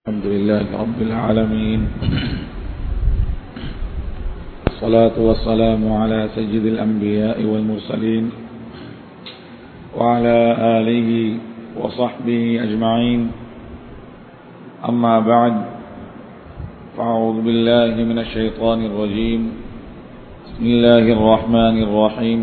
الحمد لله رب العالمين الصلاة والسلام على سيد الأنبياء والمرسلين وعلى آله وصحبه أجمعين أما بعد فأعوذ بالله من الشيطان الرجيم بسم الله الرحمن الرحيم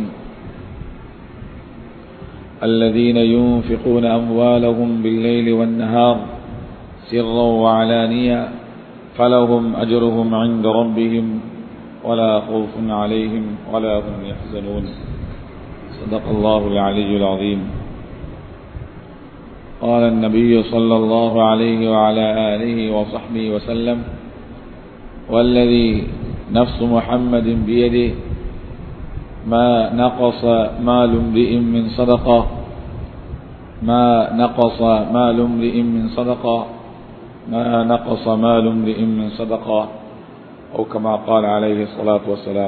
الذين ينفقون أموالهم بالليل والنهار سرا وعلانية فلهم أجرهم عند ربهم ولا خوف عليهم ولا هم يحزنون صدق الله العلي العظيم قال النبي صلى الله عليه وعلى آله وصحبه وسلم والذي نفس محمد بيده ما نقص مال امرئ من صدقة ما نقص مال امرئ من صدقة ما نقص مال امرئ من صدقة أو كما قال عليه الصلاة والسلام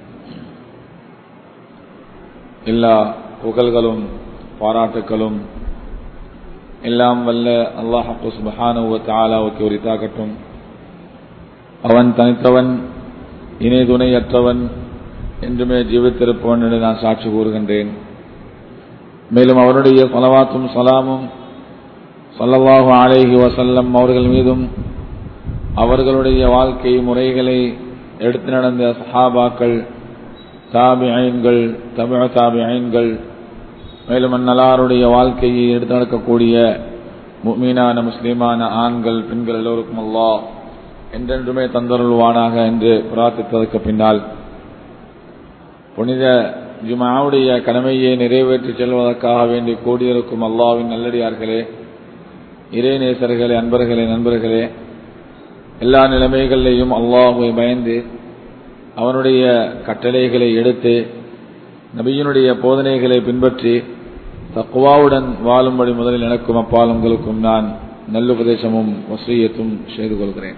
எல்லா புகழ்களும் பாராட்டுக்களும் எல்லாம் வல்ல அல்லாஹு சுபஹானுவ தாலாவுக்கு உரித்தாகட்டும் அவன் தனித்தவன் இணை துணையற்றவன் என்றுமே ஜீவித்திருப்பவன் என்று நான் சாட்சி கூறுகின்றேன் மேலும் அவருடைய சலவாத்தும் சலாமும் சல்லல்லாஹு அலேஹி வசல்லம் அவர்கள் மீதும் அவர்களுடைய வாழ்க்கை முறைகளை எடுத்து நடந்த சஹாபாக்கள் தாபி ஐன்கள் தமிழ தாபி ஐன்கள் மேலும் அந்நலாருடைய வாழ்க்கையை எடுத்து நடக்கக்கூடிய மீனான முஸ்லிமான ஆண்கள் பெண்கள் எல்லோருக்கும் அல்லா என்றென்றுமே தந்தருள்வானாக என்று பிரார்த்தித்ததற்கு பின்னால் புனித ஜுமாவுடைய கடமையை நிறைவேற்றி செல்வதற்காக வேண்டி கூடியிருக்கும் அல்லாவின் நல்லடியார்களே இறைநேசர்களே அன்பர்களே நண்பர்களே எல்லா நிலைமைகளிலையும் அல்லாஹுவை பயந்து அவனுடைய கட்டளைகளை எடுத்து நபியினுடைய போதனைகளை பின்பற்றி தக்குவாவுடன் வாழும்படி முதலில் எனக்கும் அப்பால் உங்களுக்கும் நான் நல்லுபதேசமும் வசீயத்தும் செய்து கொள்கிறேன்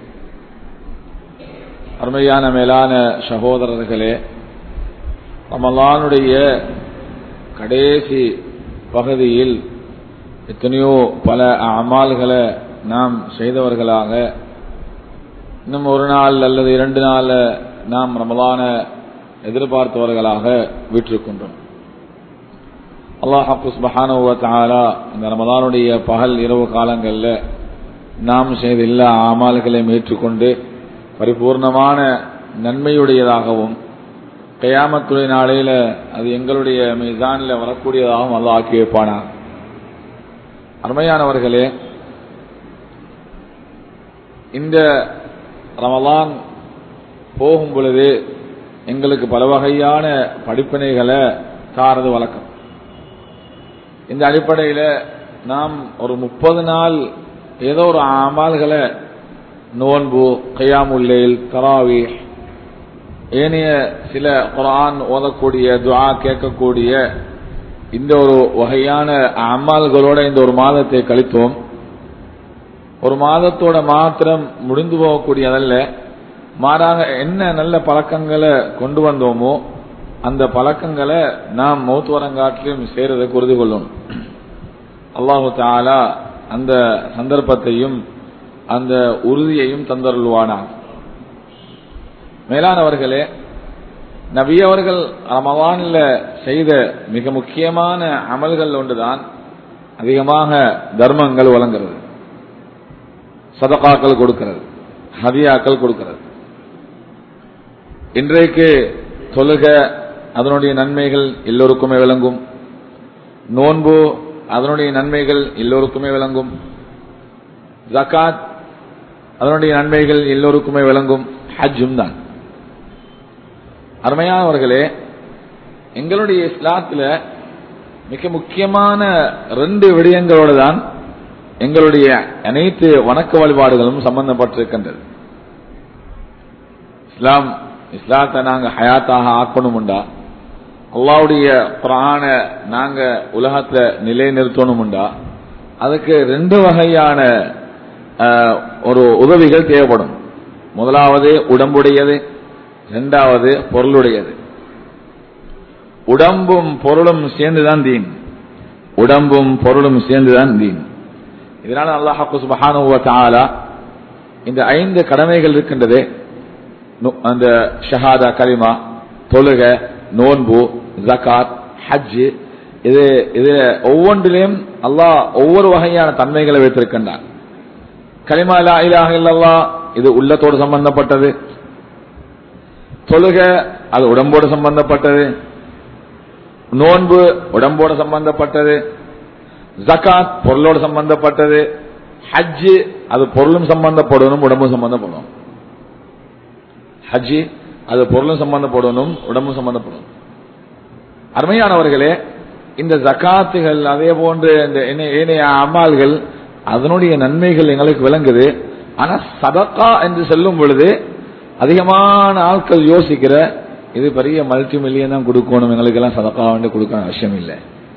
அருமையான மேலான சகோதரர்களே ரமலானுடைய கடைசி பகுதியில் எத்தனையோ பல அமால்களை நாம் செய்தவர்களாக இன்னும் ஒரு நாள் அல்லது இரண்டு நாள் நாம் ரமலான எதிர்பார்த்தவர்களாக வீற்றிருக்கின்றோம் அல்லாஹாக்கு சுபஹானுவத்தாலா இந்த ரமலானுடைய பகல் இரவு காலங்களில் நாம் செய்த எல்லா அமால்களையும் ஏற்றுக்கொண்டு பரிபூர்ணமான நன்மையுடையதாகவும் கையாமத்துறை நாளையில் அது எங்களுடைய மீதானில் வரக்கூடியதாகவும் அல்லா ஆக்கி வைப்பானா அருமையானவர்களே இந்த ரமலான் போகும் பொழுது எங்களுக்கு பல வகையான படிப்பினைகளை தாரது வழக்கம் இந்த அடிப்படையில் நாம் ஒரு முப்பது நாள் ஏதோ ஒரு அமால்களை நோன்பு கையாமுல்லைல் தராவி ஏனைய சில குரான் ஓதக்கூடிய துவா கேட்கக்கூடிய இந்த ஒரு வகையான அம்மாள்களோட இந்த ஒரு மாதத்தை கழித்தோம் ஒரு மாதத்தோட மாத்திரம் முடிந்து போகக்கூடியதல்ல மாறாக என்ன நல்ல பழக்கங்களை கொண்டு வந்தோமோ அந்த பழக்கங்களை நாம் மௌத்துவரங்காட்டிலும் சேரதை உறுதி கொள்ளணும் அல்லாஹு தாலா அந்த சந்தர்ப்பத்தையும் அந்த உறுதியையும் தந்தருள்வானா மேலானவர்களே நபி அவர்கள் ரமவானில் செய்த மிக முக்கியமான அமல்கள் ஒன்றுதான் அதிகமாக தர்மங்கள் வழங்குறது சதகாக்கள் கொடுக்கிறது ஹதியாக்கள் கொடுக்கிறது இன்றைக்கு தொழுக அதனுடைய நன்மைகள் எல்லோருக்குமே விளங்கும் நோன்பு அதனுடைய நன்மைகள் எல்லோருக்குமே விளங்கும் ஜக்காத் அதனுடைய நன்மைகள் எல்லோருக்குமே விளங்கும் ஹஜ்ஜும் தான் அருமையானவர்களே எங்களுடைய இஸ்லாத்தில் மிக முக்கியமான ரெண்டு விடயங்களோடு தான் எங்களுடைய அனைத்து வணக்க வழிபாடுகளும் சம்பந்தப்பட்டிருக்கின்றது இஸ்லாம் இஸ்லாத்தை நாங்க ஹயாத்தாக ஆக்கணும்டா அல்லாவுடைய பிராண நாங்க உலகத்துல நிலை நிறுத்தணும்டா அதுக்கு ரெண்டு வகையான ஒரு உதவிகள் தேவைப்படும் முதலாவது உடம்புடையது இரண்டாவது பொருளுடையது உடம்பும் பொருளும் சேர்ந்துதான் தீன் உடம்பும் பொருளும் சேர்ந்துதான் தீன் இதனால அல்லாஹாக்கு சுபஹானுவ தாலா இந்த ஐந்து கடமைகள் இருக்கின்றது நு- அந்த ஷஹாதா கலிமா தொழுக நோன்பு ஜகாத் ஹஜ் இது இது ஒவ்வொன்றிலையும் அல்லாஹ் ஒவ்வொரு வகையான தன்மைகளை வைத்திருக்கின்றான் கலிமா லா இலாஹ இல்லல்லாஹ் இது உள்ளத்தோடு சம்பந்தப்பட்டது தொழுக அது உடம்போடு சம்பந்தப்பட்டது நோன்பு உடம்போடு சம்பந்தப்பட்டது ஜகாத் பொருளோடு சம்பந்தப்பட்டது ஹஜ் அது பொருளும் சம்பந்தப்படணும் உடம்பும் சம்பந்தப்படணும் ஹஜ் அது பொருளும் சம்பந்தப்படணும் உடம்பும் சம்பந்தப்படணும் அருமையானவர்களே இந்த ஜகாத்துகள் அதே போன்று இந்த ஏனைய- ஏனைய அமால்கள் அதனுடைய நன்மைகள் எங்களுக்கு விளங்குது ஆனா சதக்கா என்று சொல்லும் பொழுது அதிகமான ஆட்கள் யோசிக்கிற இது பெரிய மல்டி மில்லியன் தான் கொடுக்கணும் எங்களுக்கு எல்லாம் சதக்கா வந்து கொடுக்க அவசியம் இல்லை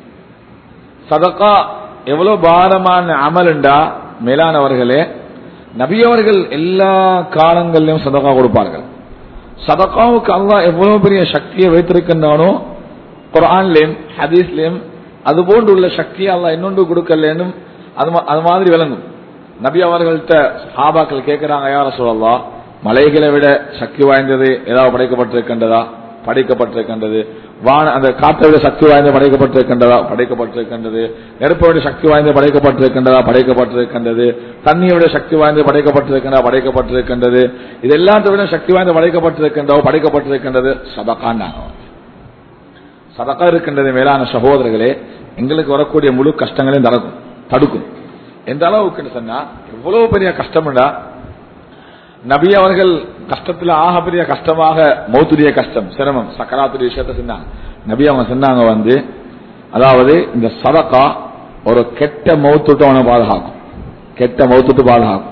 சதக்கா எவ்வளவு பாரமான அமலுண்டா மேலானவர்களே நபியவர்கள் எல்லா காலங்களிலும் சதக்கா கொடுப்பார்கள் சதக்காவுக்கு அல்லாஹ் எவ்வளவு பெரிய சக்தியை வைத்திருக்கின்றானோ குரான்லயும் ஹதீஸ்லயும் அது போன்று உள்ள சக்தியை அல்லாஹ் இன்னொன்று கொடுக்கலன்னு அது மா- அது மாதிரி விளங்கும் நபி அவர்கள்ட்ட சாபாக்கள் கேட்கிறாங்க யார சொல்லலாம் மலைகளை விட சக்தி வாய்ந்தது ஏதாவது படைக்கப்பட்டிருக்கின்றதா படைக்கப்பட்டிருக்கின்றது வான அந்த காற்றை விட சக்தி வாய்ந்த படைக்கப்பட்டிருக்கின்றதா படைக்கப்பட்டிருக்கின்றது நெருப்பை விட சக்தி வாய்ந்த படைக்கப்பட்டிருக்கின்றதா படைக்கப்பட்டிருக்கின்றது தண்ணியை விட சக்தி வாய்ந்த படைக்கப்பட்டிருக்கின்றதா படைக்கப்பட்டிருக்கின்றது இது எல்லாத்தை விட சக்தி வாய்ந்த படைக்கப்பட்டிருக்கின்றதோ படைக்கப்பட்டிருக்கின்றது சதக்காண்டாங்க சதக்கா இருக்கின்றது மேலான சகோதரர்களே எங்களுக்கு வரக்கூடிய முழு கஷ்டங்களையும் தடுக்கும் தடுக்கும் எந்த அளவுக்குன்னு சொன்னா எவ்வளவு பெரிய கஷ்டம்டா நபி அவர்கள் கஷ்டத்துல ஆக பெரிய கஷ்டமாக மௌத்துடைய கஷ்டம் சிரமம் சக்கராத்துடைய விஷயத்த சொன்னாங்க நபி அவங்க சொன்னாங்க வந்து அதாவது இந்த சதக்கா ஒரு கெட்ட மௌத்துட்டு அவனை பாதுகாக்கும் கெட்ட மௌத்துட்டு பாதுகாக்கும்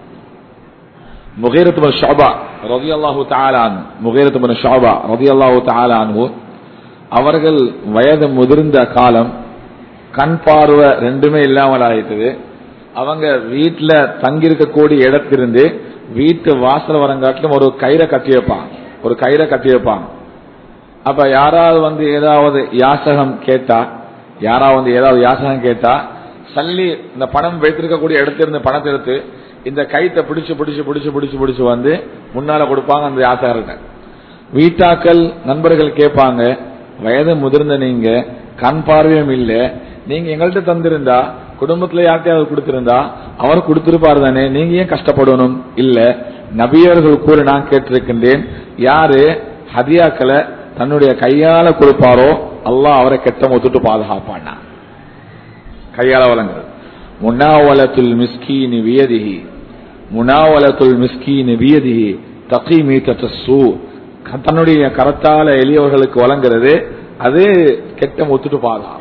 முகீரத் பின் ஷாபா ரதியல்லாஹு தஆலா அன்ஹு முகீரத் பின் ஷாபா ரதியல்லாஹு தஆலா அன்ஹு அவர்கள் வயது முதிர்ந்த காலம் கண் பார்வை ரெண்டுமே இல்லாமல் ஆயிட்டது அவங்க வீட்டுல தங்கி இருக்கக்கூடிய இடத்திலிருந்து வீட்டு வாசல் வரங்காட்டிலும் ஒரு கயிறை கட்டி வைப்பாங்க ஒரு கயிறை கட்டி வைப்பாங்க அப்ப யாராவது வந்து ஏதாவது யாசகம் கேட்டா யாராவது வந்து ஏதாவது யாசகம் கேட்டா சல்லி இந்த பணம் வைத்திருக்கக்கூடிய இடத்திலிருந்து பணத்தை எடுத்து இந்த கைத்தை பிடிச்சு பிடிச்சு பிடிச்சு பிடிச்சு பிடிச்சு வந்து முன்னால கொடுப்பாங்க அந்த யாசகர்கிட்ட வீட்டாக்கள் நண்பர்கள் கேட்பாங்க வயது முதிர்ந்த நீங்க கண் பார்வையும் இல்ல நீங்க எங்கள்கிட்ட தந்திருந்தா குடும்பத்துல யார்கிட்டயாவது கொடுத்திருந்தா அவர் கொடுத்திருப்பாரு தானே நீங்க ஏன் கஷ்டப்படணும் இல்ல நபியர்கள் கூற நான் கேட்டிருக்கின்றேன் யாரு ஹதியாக்களை தன்னுடைய கையால கொடுப்பாரோ அல்லாஹ் அவரை கெட்ட ஒத்துட்டு பாதுகாப்பானா கையால வழங்குறது முனாவலத்துல் மிஸ்கீனி வியதிஹி முனாவலத்துல் மிஸ்கீனி வியதிஹி தகி மீத்தத்து சூ தன்னுடைய கரத்தால எளியவர்களுக்கு வழங்குறது அது கெட்ட ஒத்துட்டு பாதுகாப்பு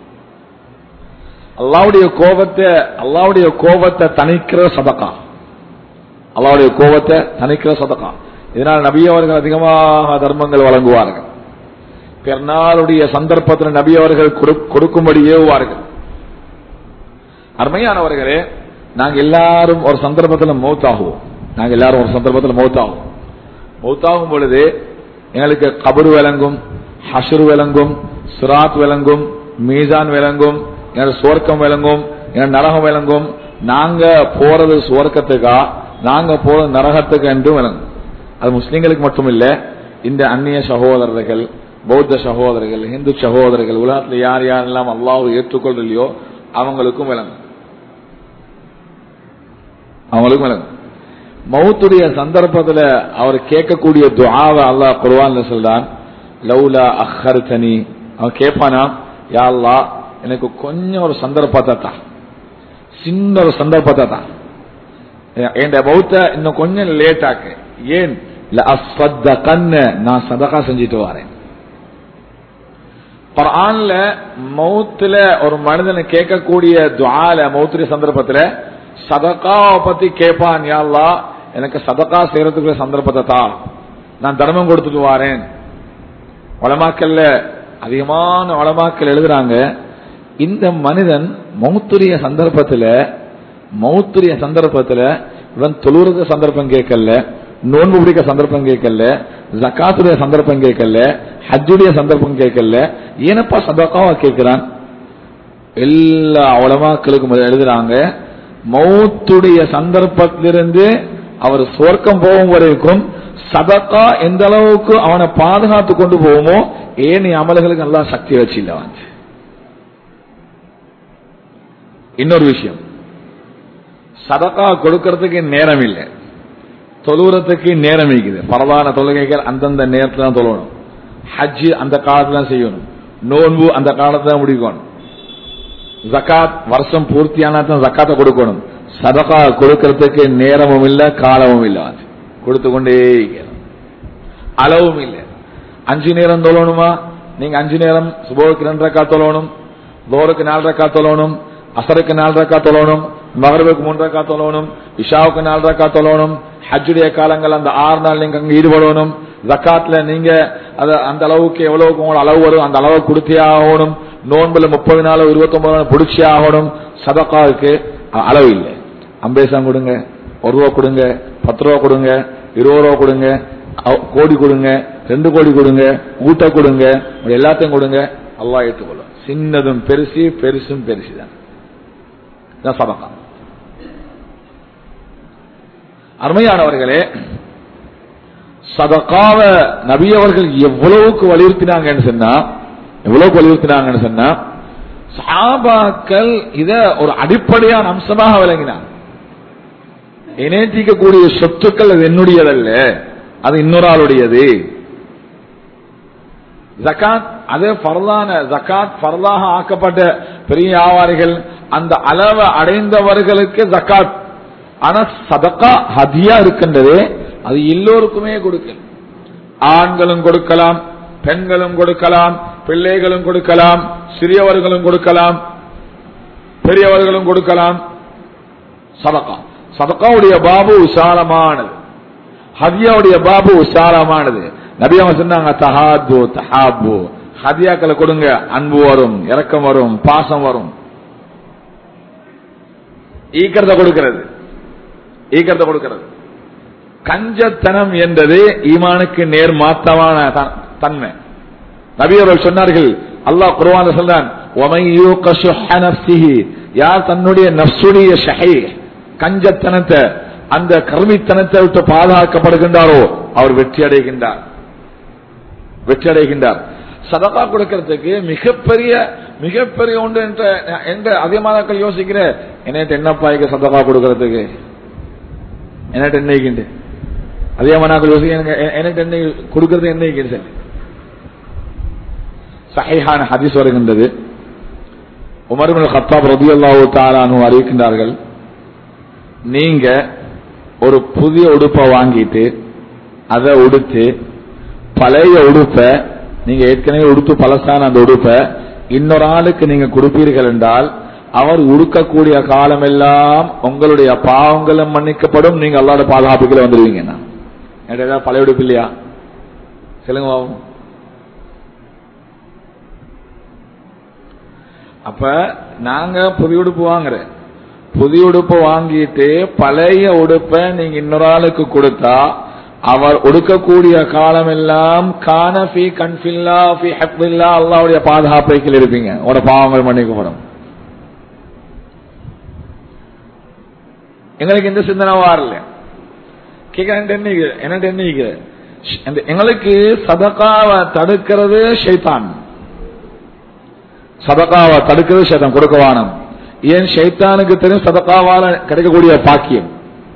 அல்லாவுடைய கோபத்தை அல்லாவுடைய கோபத்தை தணிக்கிற சதக்கா அல்லாவுடைய கோபத்தை தணிக்கிற சதக்கா இதனால் நபி அவர்கள் அதிகமாக தர்மங்கள் வழங்குவார்கள் பெருநாளுடைய சந்தர்ப்பத்தில் நபி அவர்கள் கொடு- கொடுக்கும்படி ஏவுவார்கள் அருமையானவர்களே நாங்க எல்லாரும் ஒரு சந்தர்ப்பத்தில் மௌத்தாகுவோம் நாங்க எல்லாரும் ஒரு சந்தர்ப்பத்தில் மௌத்தாகுவோம் மௌத்தாகும் பொழுது எங்களுக்கு கபரு விளங்கும் ஹஷர் விளங்கும் சிராத் விளங்கும் மீசான் விளங்கும் எங்களுக்கு சுவர்க்கம் விளங்கும் எங்களுக்கு நரகம் விளங்கும் நாங்க போறது சுவர்க்கத்துக்கா நாங்க போறது நரகத்துக்கு என்றும் விளங்கும் அது முஸ்லிம்களுக்கு மட்டும் இல்ல இந்த அந்நிய சகோதரர்கள் பௌத்த சகோதரர்கள் இந்து சகோதரர்கள் உலகத்துல யார் யாரெல்லாம் அல்லாஹ் ஏற்றுக்கொள்றலையோ அவங்களுக்கும் விளங்கும் அவங்களுக்கும் விளங்கும் மௌத்துடைய சந்தர்ப்பத்துல அவர் கேட்கக்கூடிய துஆவை அல்லாஹ் குர்ஆன்ல சொல்றான் லௌலா அஹர்தனி அவன் கேட்பானா யா அல்லாஹ் எனக்கு கொஞ்சம் ஒரு சந்தர்ப்பத்தை தான் சின்ன ஒரு சந்தர்ப்பத்தை தான் என் பௌத்த இன்னும் கொஞ்சம் லேட் ஆக்கு ஏன் கண்ண நான் சதகா செஞ்சுட்டு வரேன் குர்ஆன்ல மௌத்துல ஒரு மனிதனை கேட்கக்கூடிய துஆல மௌத்துடைய சந்தர்ப்பத்துல சதகாவை பத்தி கேட்பான் யா அல்லாஹ் எனக்கு சதகா செய்யறதுக்கு சந்தர்ப்பத்தை தா நான் தர்மம் கொடுத்துட்டு வாரேன் வளமாக்கல்ல அதிகமான வளமாக்கல் எழுதுறாங்க இந்த மனிதன் மௌத்துரிய சந்தர்ப்பத்துல மௌத்துரிய சந்தர்ப்பத்துல இவன் தொழுறது சந்தர்ப்பம் கேட்கல நோன்பு பிடிக்க சந்தர்ப்பம் கேட்கல ஜக்காத்துடைய சந்தர்ப்பம் கேட்கல ஹஜ்ஜுடைய சந்தர்ப்பம் கேட்கல ஏனப்பா சதகாவா கேட்கிறான் எல்லா உலமாக்களுக்கும் எழுதுறாங்க மௌத்துடைய சந்தர்ப்பத்திலிருந்து அவர் சுவர்க்கம் போகும் வரைக்கும் சதக்கா எந்த அளவுக்கு அவனை பாதுகாத்து கொண்டு போகுமோ ஏனி அமல்களுக்கு நல்லா சக்தி வச்சு இல்ல வந்து இன்னொரு விஷயம் சதக்கா கொடுக்கறதுக்கு நேரம் இல்லை தொழுகிறதுக்கு நேரம் இருக்குது பரவான தொழுகைகள் அந்தந்த நேரத்துல தான் தொழணும் ஹஜ்ஜு அந்த காலத்துல தான் செய்யணும் நோன்பு அந்த காலத்துல தான் முடிக்கணும் ஜக்காத் வருஷம் பூர்த்தியானா தான் ஜக்காத்தை கொடுக்கணும் சதகா கொடுக்கறதுக்கு நேரமும் இல்ல காலமும் இல்ல அது கொடுத்து கொண்டே இருக்கணும் அளவும் இல்லை அஞ்சு நேரம் தொழணுமா நீங்க அஞ்சு நேரம் சுபோக்கு ரெண்டு ரக்கா தொழணும் தோருக்கு நாலு ரக்கா தொழணும் அசருக்கு நாலு ரக்கா தொழணும் மகரவுக்கு மூன்று ரக்கா தொழணும் இஷாவுக்கு நாலு ரக்கா தொழணும் ஹஜ்ஜுடைய காலங்கள் அந்த ஆறு நாள் நீங்க அங்க ஈடுபடணும் ஜக்காத்ல நீங்க அத அந்த அளவுக்கு எவ்வளவுக்கு உங்களோட அளவு வரும் அந்த அளவு கொடுத்தே ஆகணும் நோன்புல முப்பது நாள் இருபத்தி ஒன்பது நாள் பிடிச்சே ஆகணும் சதக்காவுக்கு அளவு இல்லை அம்பேசம் கொடுங்க ஒரு ரூபா கொடுங்க பத்து ரூபா கொடுங்க இருபது ரூபா கொடுங்க அவ்- கோடி கொடுங்க ரெண்டு கோடி கொடுங்க ஊட்ட கொடுங்க இப்படி எல்லாத்தையும் கொடுங்க அல்லாஹ் ஏற்றுக்கொள்ளும் சின்னதும் பெருசு பெருசும் பெருசு தான் இதான் சதக்கா அருமையானவர்களே சதகாவ நபி அவர்கள் எவ்வளவுக்கு வலியுறுத்தினாங்கன்னு சொன்னா எவ்வளவுக்கு வலியுறுத்தினாங்கன்னு சொன்னா சஹாபாக்கள் இத ஒரு அடிப்படையான அம்சமாக விளங்கினாங்க இணைத்திக்கக்கூடிய சொத்துக்கள் அது என்னுடையதல்ல அது இன்னொரு ஆளுடையது ஜகாத் அது ஃபர்லான ஜகாத் ஃபர்லாக ஆக்கப்பட்ட பெரிய வியாபாரிகள் அந்த அளவை அடைந்தவர்களுக்கு ஜகாத் ஆனா சதக்கா ஹதியா இருக்கின்றது அது எல்லோருக்குமே கொடுக்கணும் ஆண்களும் கொடுக்கலாம் பெண்களும் கொடுக்கலாம் பிள்ளைகளும் கொடுக்கலாம் சிறியவர்களும் கொடுக்கலாம் பெரியவர்களும் கொடுக்கலாம் சதக்கா சதக்காவுடைய பாபு விசாலமானது ஹதியாவுடைய பாபு விசாலமானது நபி அவங்க சொன்னாங்க தஹாது தஹாபு ஹதியாக்களை கொடுங்க அன்பு வரும் இரக்கம் வரும் பாசம் வரும் ஈக்கிறத கொடுக்கிறது ஈக்கிறத கொடுக்கிறது கஞ்சத்தனம் என்பது ஈமானுக்கு நேர் மாத்தமான த- தன்மை நபி அவர்கள் சொன்னார்கள் அல்லாஹ் குர்ஆன்ல சொல்றான் "வமன் யூக ஷுஹ நஃப்ஸிஹி", யார் தன்னுடைய நஃப்ஸுடைய ஷஹை கஞ்சத்தனத்தை அந்த கர்மித்தனத்தை விட்டு பாதுகாக்கப்படுகின்றாரோ அவர் வெற்றி அடைகின்றார் வெற்றி அடைகின்றார் சதகா கொடுக்கறதுக்கு மிகப்பெரிய மிகப்பெரிய ஒன்று என்ற எந்த அதிகமாக யோசிக்கிற என்னட்டு என்னப்பா இங்க சதகா கொடுக்கறதுக்கு என்னட்டு என்ன இருக்கின்ற அதிகமாக யோசிக்க எனக்கு என்னட்டு என்ன கொடுக்கறது என்ன இருக்கின்ற சஹீஹான ஹதீஸ் வருகின்றது உமர் பின் கத்தாப் ரதியல்லாஹு தஆலானு அறிவிக்கின்றார்கள் நீங்க ஒரு புதிய உடுப்பை வாங்கிட்டு அதை உடுத்து பழைய உடுப்பை நீங்க ஏற்கனவே உடுத்து பழசான அந்த உடுப்பை இன்னொரு ஆளுக்கு நீங்க கொடுப்பீர்கள் என்றால் அவர் உடுக்கக்கூடிய காலமெல்லாம் உங்களுடைய பாவங்களும் மன்னிக்கப்படும் நீங்க அல்லாட பாதுகாப்புக்குள்ள வந்துருவீங்கன்னா என்கிட்ட ஏதாவது பழைய உடுப்பு இல்லையா சொல்லுங்க பாவம் அப்ப நாங்க புதிய உடுப்பு வாங்குறேன் புதிய உடுப்பு வாங்கிட்டு பழைய உடுப்பை நீங்க இன்னொரு ஆளுக்கு கொடுத்தா அவர் உடுக்கக்கூடிய காலம் எல்லாம் கானபி கன்ஃபில்லா ஃபி ஹப்தில்லா அல்லாவுடைய பாதுகாப்பைக்கில் இருப்பீங்க உங்களோட பாவங்கள் மன்னிக்கப்படும் எங்களுக்கு எந்த சிந்தனை வரல கேட்க என்ன என்ன என்ன எங்களுக்கு சதகாவை தடுக்கிறது ஷைத்தான் சதகாவை தடுக்கிறது ஷைத்தான் கொடுக்க வானம் ஏன் ஷைத்தானுக்கு தெரியும் சதகாவால கிடைக்கக்கூடிய பாக்கியம்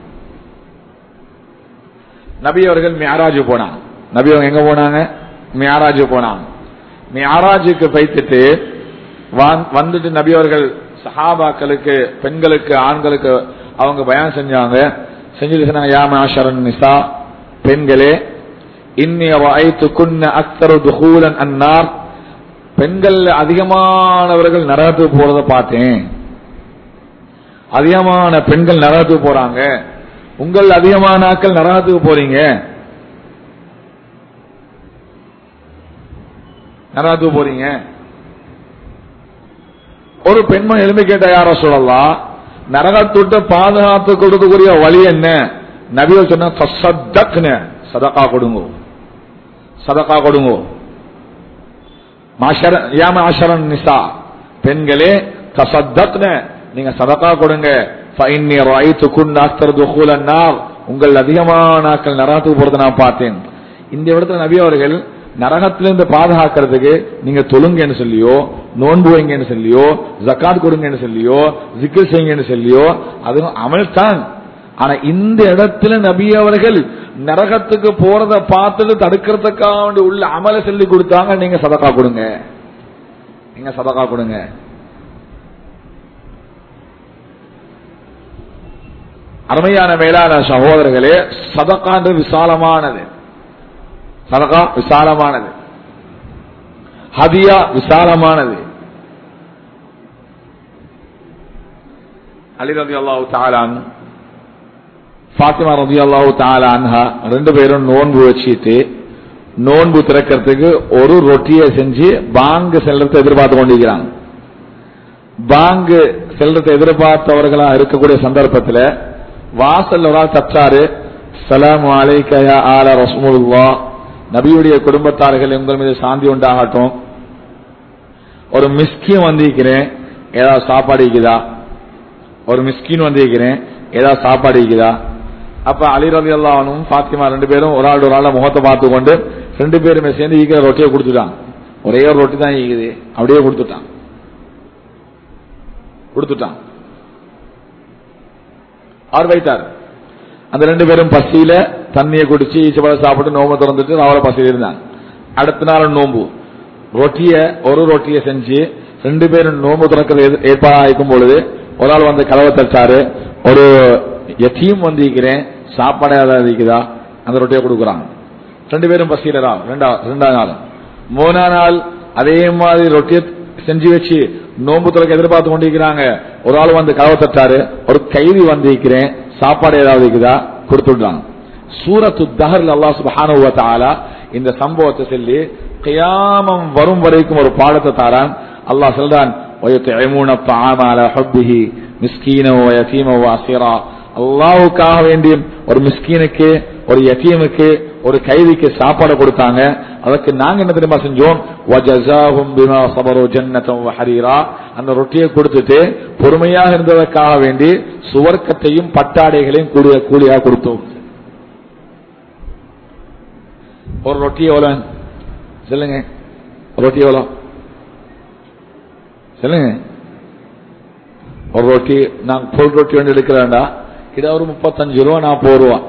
நபி அவர்கள் மியாராஜ் போனாங்க நபி அவங்க எங்க போனாங்க மியாராஜ் போனாங்க மியாராஜுக்கு பைத்துட்டு வான்- வந்துட்டு நபி அவர்கள் சஹாபாக்களுக்கு பெண்களுக்கு ஆண்களுக்கு அவங்க பயான் செஞ்சாங்க செஞ்சுட்டு சொன்னாங்க யா மாஷரன் நிசா பெண்களே இன்னி வாய்த்து குன்ன அக்தரு துகூலன் அன்னார் பெண்கள் அதிகமானவர்கள் நரகத்துக்கு போறத பார்த்தேன் அதிகமான பெண்கள் நரகத்துக்கு போறாங்க உங்கள் அதிகமான ஆட்கள் நரகத்துக்கு போறீங்க நரகத்துக்கு போறீங்க ஒரு பெண்மணி எழுந்து கேட்ட யார சொல்லலாம் நரகத்துட்டு பாதுகாத்து கொடுக்கக்கூடிய வழி என்ன நபிகள் சொன்ன "ஃபஸத்தக்ன", சதகா கொடுங்க சதகா கொடுங்க மாஷர யா மாஷரன் நிசா பெண்களே தசத்தக்ன நீங்க சதகா கொடுங்க ஃபைன்னி ராய்த்து குன் அக்தர் துகூலன் நார் உங்கள் அதிகமான நாட்கள் நரகத்துக்கு போறதை நான் பார்த்தேன் இந்த இடத்துல நபி அவர்கள் நரகத்திலிருந்து பாதுகாக்கிறதுக்கு நீங்க தொழுங்கன்னு சொல்லியோ நோன்பு வைங்கன்னு சொல்லியோ ஜக்காத் கொடுங்கன்னு சொல்லியோ ஜிக்கர் செய்யுங்கன்னு சொல்லியோ அதுவும் அமல் தான் ஆனா இந்த இடத்துல நபி அவர்கள் நரகத்துக்கு போறத பார்த்துட்டு தடுக்கிறதுக்காக வேண்டி உள்ள அமலை சொல்லி கொடுத்தாங்க நீங்க சதக்கா கொடுங்க நீங்க சதக்கா கொடுங்க அருமையான மேலான சகோதரர்களே சதக்காண்டு விசாலமானது சதகா விசாலமானது ஹதியா விசாலமானது அலி ரதி அல்லாஹு தாலான் ஃபாத்திமா ரதி அல்லாஹு தாலான்ஹா ரெண்டு பேரும் நோன்பு வச்சுட்டு நோன்பு திறக்கிறதுக்கு ஒரு ரொட்டியை செஞ்சு பாங்கு செல்றதை எதிர்பார்த்து கொண்டிருக்கிறாங்க பாங்கு செல்றதை எதிர்பார்த்தவர்களா இருக்கக்கூடிய சந்தர்ப்பத்தில் வாசல் ஒரு ஆள் தச்சாரு சலாம் அலைக்கயா ஆல ரசமுல்லா நபியுடைய குடும்பத்தார்கள் உங்கள் மீது சாந்தி உண்டாகட்டும் ஒரு மிஸ்கின் வந்திருக்கிறேன் ஏதாவது சாப்பாடு இருக்குதா ஒரு மிஸ்கின் வந்திருக்கிறேன் ஏதாவது சாப்பாடு இருக்குதா அப்ப அலி ரவி அல்லாவனும் பாத்திமா ரெண்டு பேரும் ஒரு ஆள் ஒரு ஆள முகத்தை பார்த்து கொண்டு ரெண்டு பேருமே சேர்ந்து ஈக்கிற ரொட்டியை கொடுத்துட்டான் ஒரே ஒரு ரொட்டி தான் ஈக்குது அப்படியே கொடுத்துட்டான் கொடுத்துட்டான் அவர் வைத்தார் அந்த ரெண்டு பேரும் பசியில தண்ணியை குடிச்சு ஈச்சப்பழம் சாப்பிட்டு நோம்பு திறந்துட்டு அவளை பசியில் இருந்தாங்க அடுத்த நாள் நோம்பு ரொட்டிய ஒரு ரொட்டியை செஞ்சு ரெண்டு பேரும் நோம்பு திறக்கிறது ஏற்பாடாகும் பொழுது ஒரு ஆள் வந்து கதவை தச்சாரு ஒரு எத்தையும் வந்து இருக்கிறேன் சாப்பாடு ஏதாவது இருக்குதா அந்த ரொட்டியை கொடுக்குறாங்க ரெண்டு பேரும் பசியில தான் ரெண்டா ரெண்டாம் நாள் மூணாம் நாள் அதே மாதிரி ரொட்டியை செஞ்சு வச்சு நோம்பு துறக்க எதிர்பார்த்து கொண்டிருக்கிறாங்க ஒரு ஆள் வந்து கதவை தட்டாரு ஒரு கைதி வந்து இருக்கிறேன் சாப்பாடு ஏதாவது இருக்குதா கொடுத்துடுறாங்க சூரத்து தஹர்ல அல்லா சுபஹானஹு வ தஆலா இந்த சம்பவத்தை சொல்லி கியாமம் வரும் வரைக்கும் ஒரு பாடத்தை தாரான் அல்லாஹ் சொல்றான் وَيُطْعِمُونَ الطَّعَامَ عَلَى حُبِّهِ مسكينا ويتيما واسيرا அல்லாவுக்காக வேண்டி ஒரு மிஸ்கீனுக்கு ஒரு யத்தீமுக்கு ஒரு கைதிக்கு சாப்பாடு கொடுத்தாங்க அதுக்கு நாங்க என்ன தெரியுமா செஞ்சோம் وَجَزَاهُمْ بِمَا صَبَرُوا جَنَّةً وَحَرِيرًا அந்த ரொட்டியை கொடுத்துட்டு பொறுமையாக இருந்ததற்காக வேண்டி சுவர்க்கத்தையும் பட்டாடைகளையும் கூடிய கூலியாக கொடுத்தோம் ஒரு ரொட்டி எவ்வளவு சொல்லுங்க ஒரு ரொட்டி எவ்வளோ சொல்லுங்க ஒரு ரொட்டி நான் ஃபுல் ரொட்டி வந்து எடுக்கிறேன்டா இது ஒரு முப்பத்தஞ்சு ரூபா நாற்பது ரூபா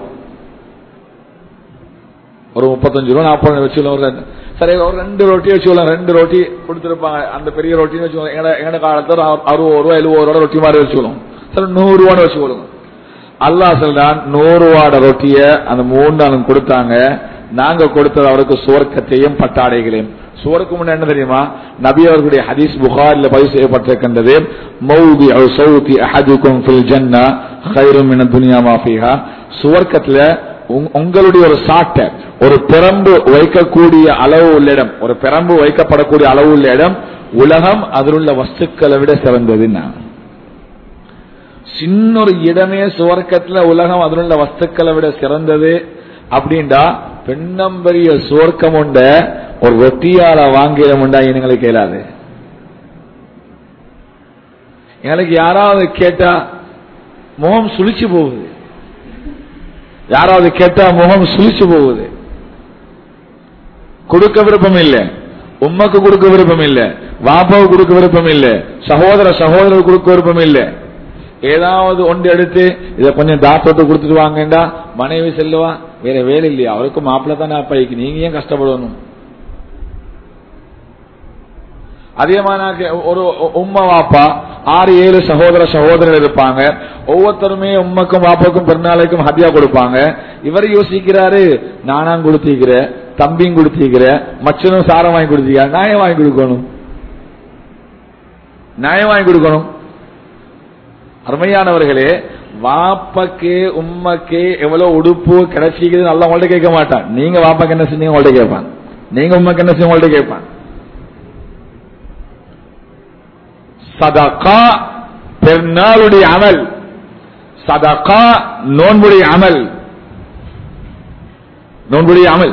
ஒரு முப்பத்தஞ்சு ரூபா நாற்பது வச்சுக்கலாம் ஒரு ரெண்டு சரி ஒரு ரெண்டு ரொட்டி வச்சுக்கலாம் ரெண்டு ரொட்டி கொடுத்துருப்பாங்க அந்த பெரிய ரொட்டின்னு வச்சுக்கோங்க எங்கட எங்கட காலத்துல ஒரு அறுபது ரூபா எழுபது ரூபா ரொட்டி மாதிரி வச்சுக்கணும் சரி நூறு ரூபான்னு வச்சுக்கொள்ளுங்க அல்லாஹ் சொல்றான் நூறு ரூபாட ரொட்டிய அந்த மூணு நாளும் கொடுத்தாங்க நாங்க கொடுத்தது அவருக்கு சுவர்க்கத்தையும் பட்டாடைகளையும் சுவருக்கு முன்ன என்ன தெரியுமா நபி அவர்களுடைய ஹதீஸ் புகாரில் பதிவு செய்யப்பட்டிருக்கின்றது மௌதி சௌதி அஹதுக்கும் ஃபில் ஜன்னா ஹைரும் மின துனியா மாஃபிஹா சுவர்க்கத்துல உங்களுடைய ஒரு சாட்டை ஒரு பிரம்பு வைக்கக்கூடிய அளவு உள்ள இடம் ஒரு பிரம்பு வைக்கப்படக்கூடிய அளவு உள்ள இடம் உலகம் அதில் உள்ள வஸ்துக்களை விட சிறந்தது சின்ன ஒரு இடமே சுவர்க்கத்துல உலகம் அதில் உள்ள வஸ்துக்களை விட சிறந்தது அப்படின்டா பெண்ணம்பரிய சுவர்க்கம் உண்ட ஒரு ரொட்டியால வாங்கிடமுண்டா எங்களுக்கு கேளாது எங்களுக்கு யாராவது கேட்டா முகம் சுழிச்சு போகுது யாராவது கேட்டா முகம் சுழிச்சு போகுது கொடுக்க விருப்பம் இல்லை உம்மக்கு கொடுக்க விருப்பம் இல்லை வாப்பாவுக்கு கொடுக்க விருப்பம் இல்லை சகோதர சகோதரர் கொடுக்க விருப்பம் இல்லை ஏதாவது ஒன்று எடுத்து இதை கொஞ்சம் தாத்தோட்டு கொடுத்துட்டு வாங்கண்டா மனைவி செல்லுவா வேற வேலை இல்லையா அவருக்கும் மாப்பிள்ள தானே அப்பாய்க்கு நீங்க ஏன் கஷ்டப்படணும் அதே மாதிரி ஒரு உம்மா வாப்பா ஆறு ஏழு சகோதர சகோதரர் இருப்பாங்க ஒவ்வொருத்தருமே உம்மக்கும் வாப்பாக்கும் பிறநாளைக்கும் ஹதியா கொடுப்பாங்க இவர் யோசிக்கிறாரு நானாம் கொடுத்திருக்கிற தம்பியும் கொடுத்திருக்கிற மச்சனும் சாரம் வாங்கி கொடுத்திருக்காரு நான் வாங்கி கொடுக்கணும் நான் வாங்கி கொடுக்கணும் அருமையானவர்களே வாப்பக்கு உம்மக்கு எவ்வளவு உடுப்பு கிடைச்சிக்குது நல்லா உங்கள்ட்ட கேட்க மாட்டான் நீங்க வாப்பாக்கு என்ன செஞ்சீங்க உங்கள்ட்ட கேட்பான் நீங்க உம்மக்கு என்ன செஞ்சீங்க உங்கள்ட்ட கேட்பான் சதகா பெருநாளுடைய அமல் சதகா நோன்புடைய அமல் நோன்புடைய அமல்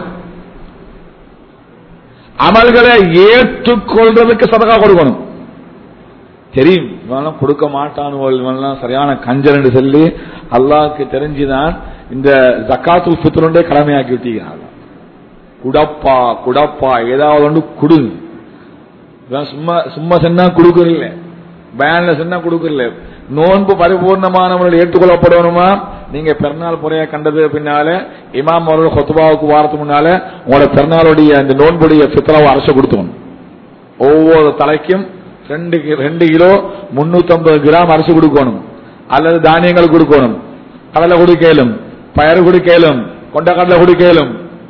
அமல்களை ஏற்றுக்கொள்றதுக்கு சதகா கொடுக்கணும் தெரியும் இவெல்லாம் கொடுக்க மாட்டான் இவெல்லாம் சரியான கஞ்சல் என்று சொல்லி அல்லாஹ்க்கு தெரிஞ்சுதான் இந்த ஜக்காத்துல் ஃபித்ருண்டே கடமையாக்கி விட்டீங்க குடப்பா குடப்பா ஏதாவது ஒன்று குடு இதான் சும்மா சும்மா சொன்னா கொடுக்கறதில்ல பேன்ல சொன்னா கொடுக்கறதில்ல நோன்பு பரிபூர்ணமானவர்கள் ஏற்றுக்கொள்ளப்படணுமா நீங்க பெருநாள் முறையா கண்டது பின்னால இமாம் அவர்கள் கொத்துபாவுக்கு வாரத்துக்கு முன்னால உங்களோட பெருநாளுடைய அந்த நோன்புடைய பித்ராவை அரசு கொடுத்தோம் ஒவ்வொரு தலைக்கும் ரெண்டு கி- ரெண்டு கிலோ முன்னூத்தி ஐம்பது கிராம் அரிசி கொடுக்கணும் அல்லது தானியங்கள் கொடுக்கணும் கடலை கொடுக்கலும் பயறு கொடுக்கலும் கொண்டக்கடலை கொடுக்கலும்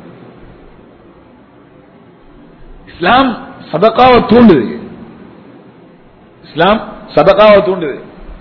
இஸ்லாம் சதக்காவை தூண்டுது இஸ்லாம் சதக்காவை தூண்டுது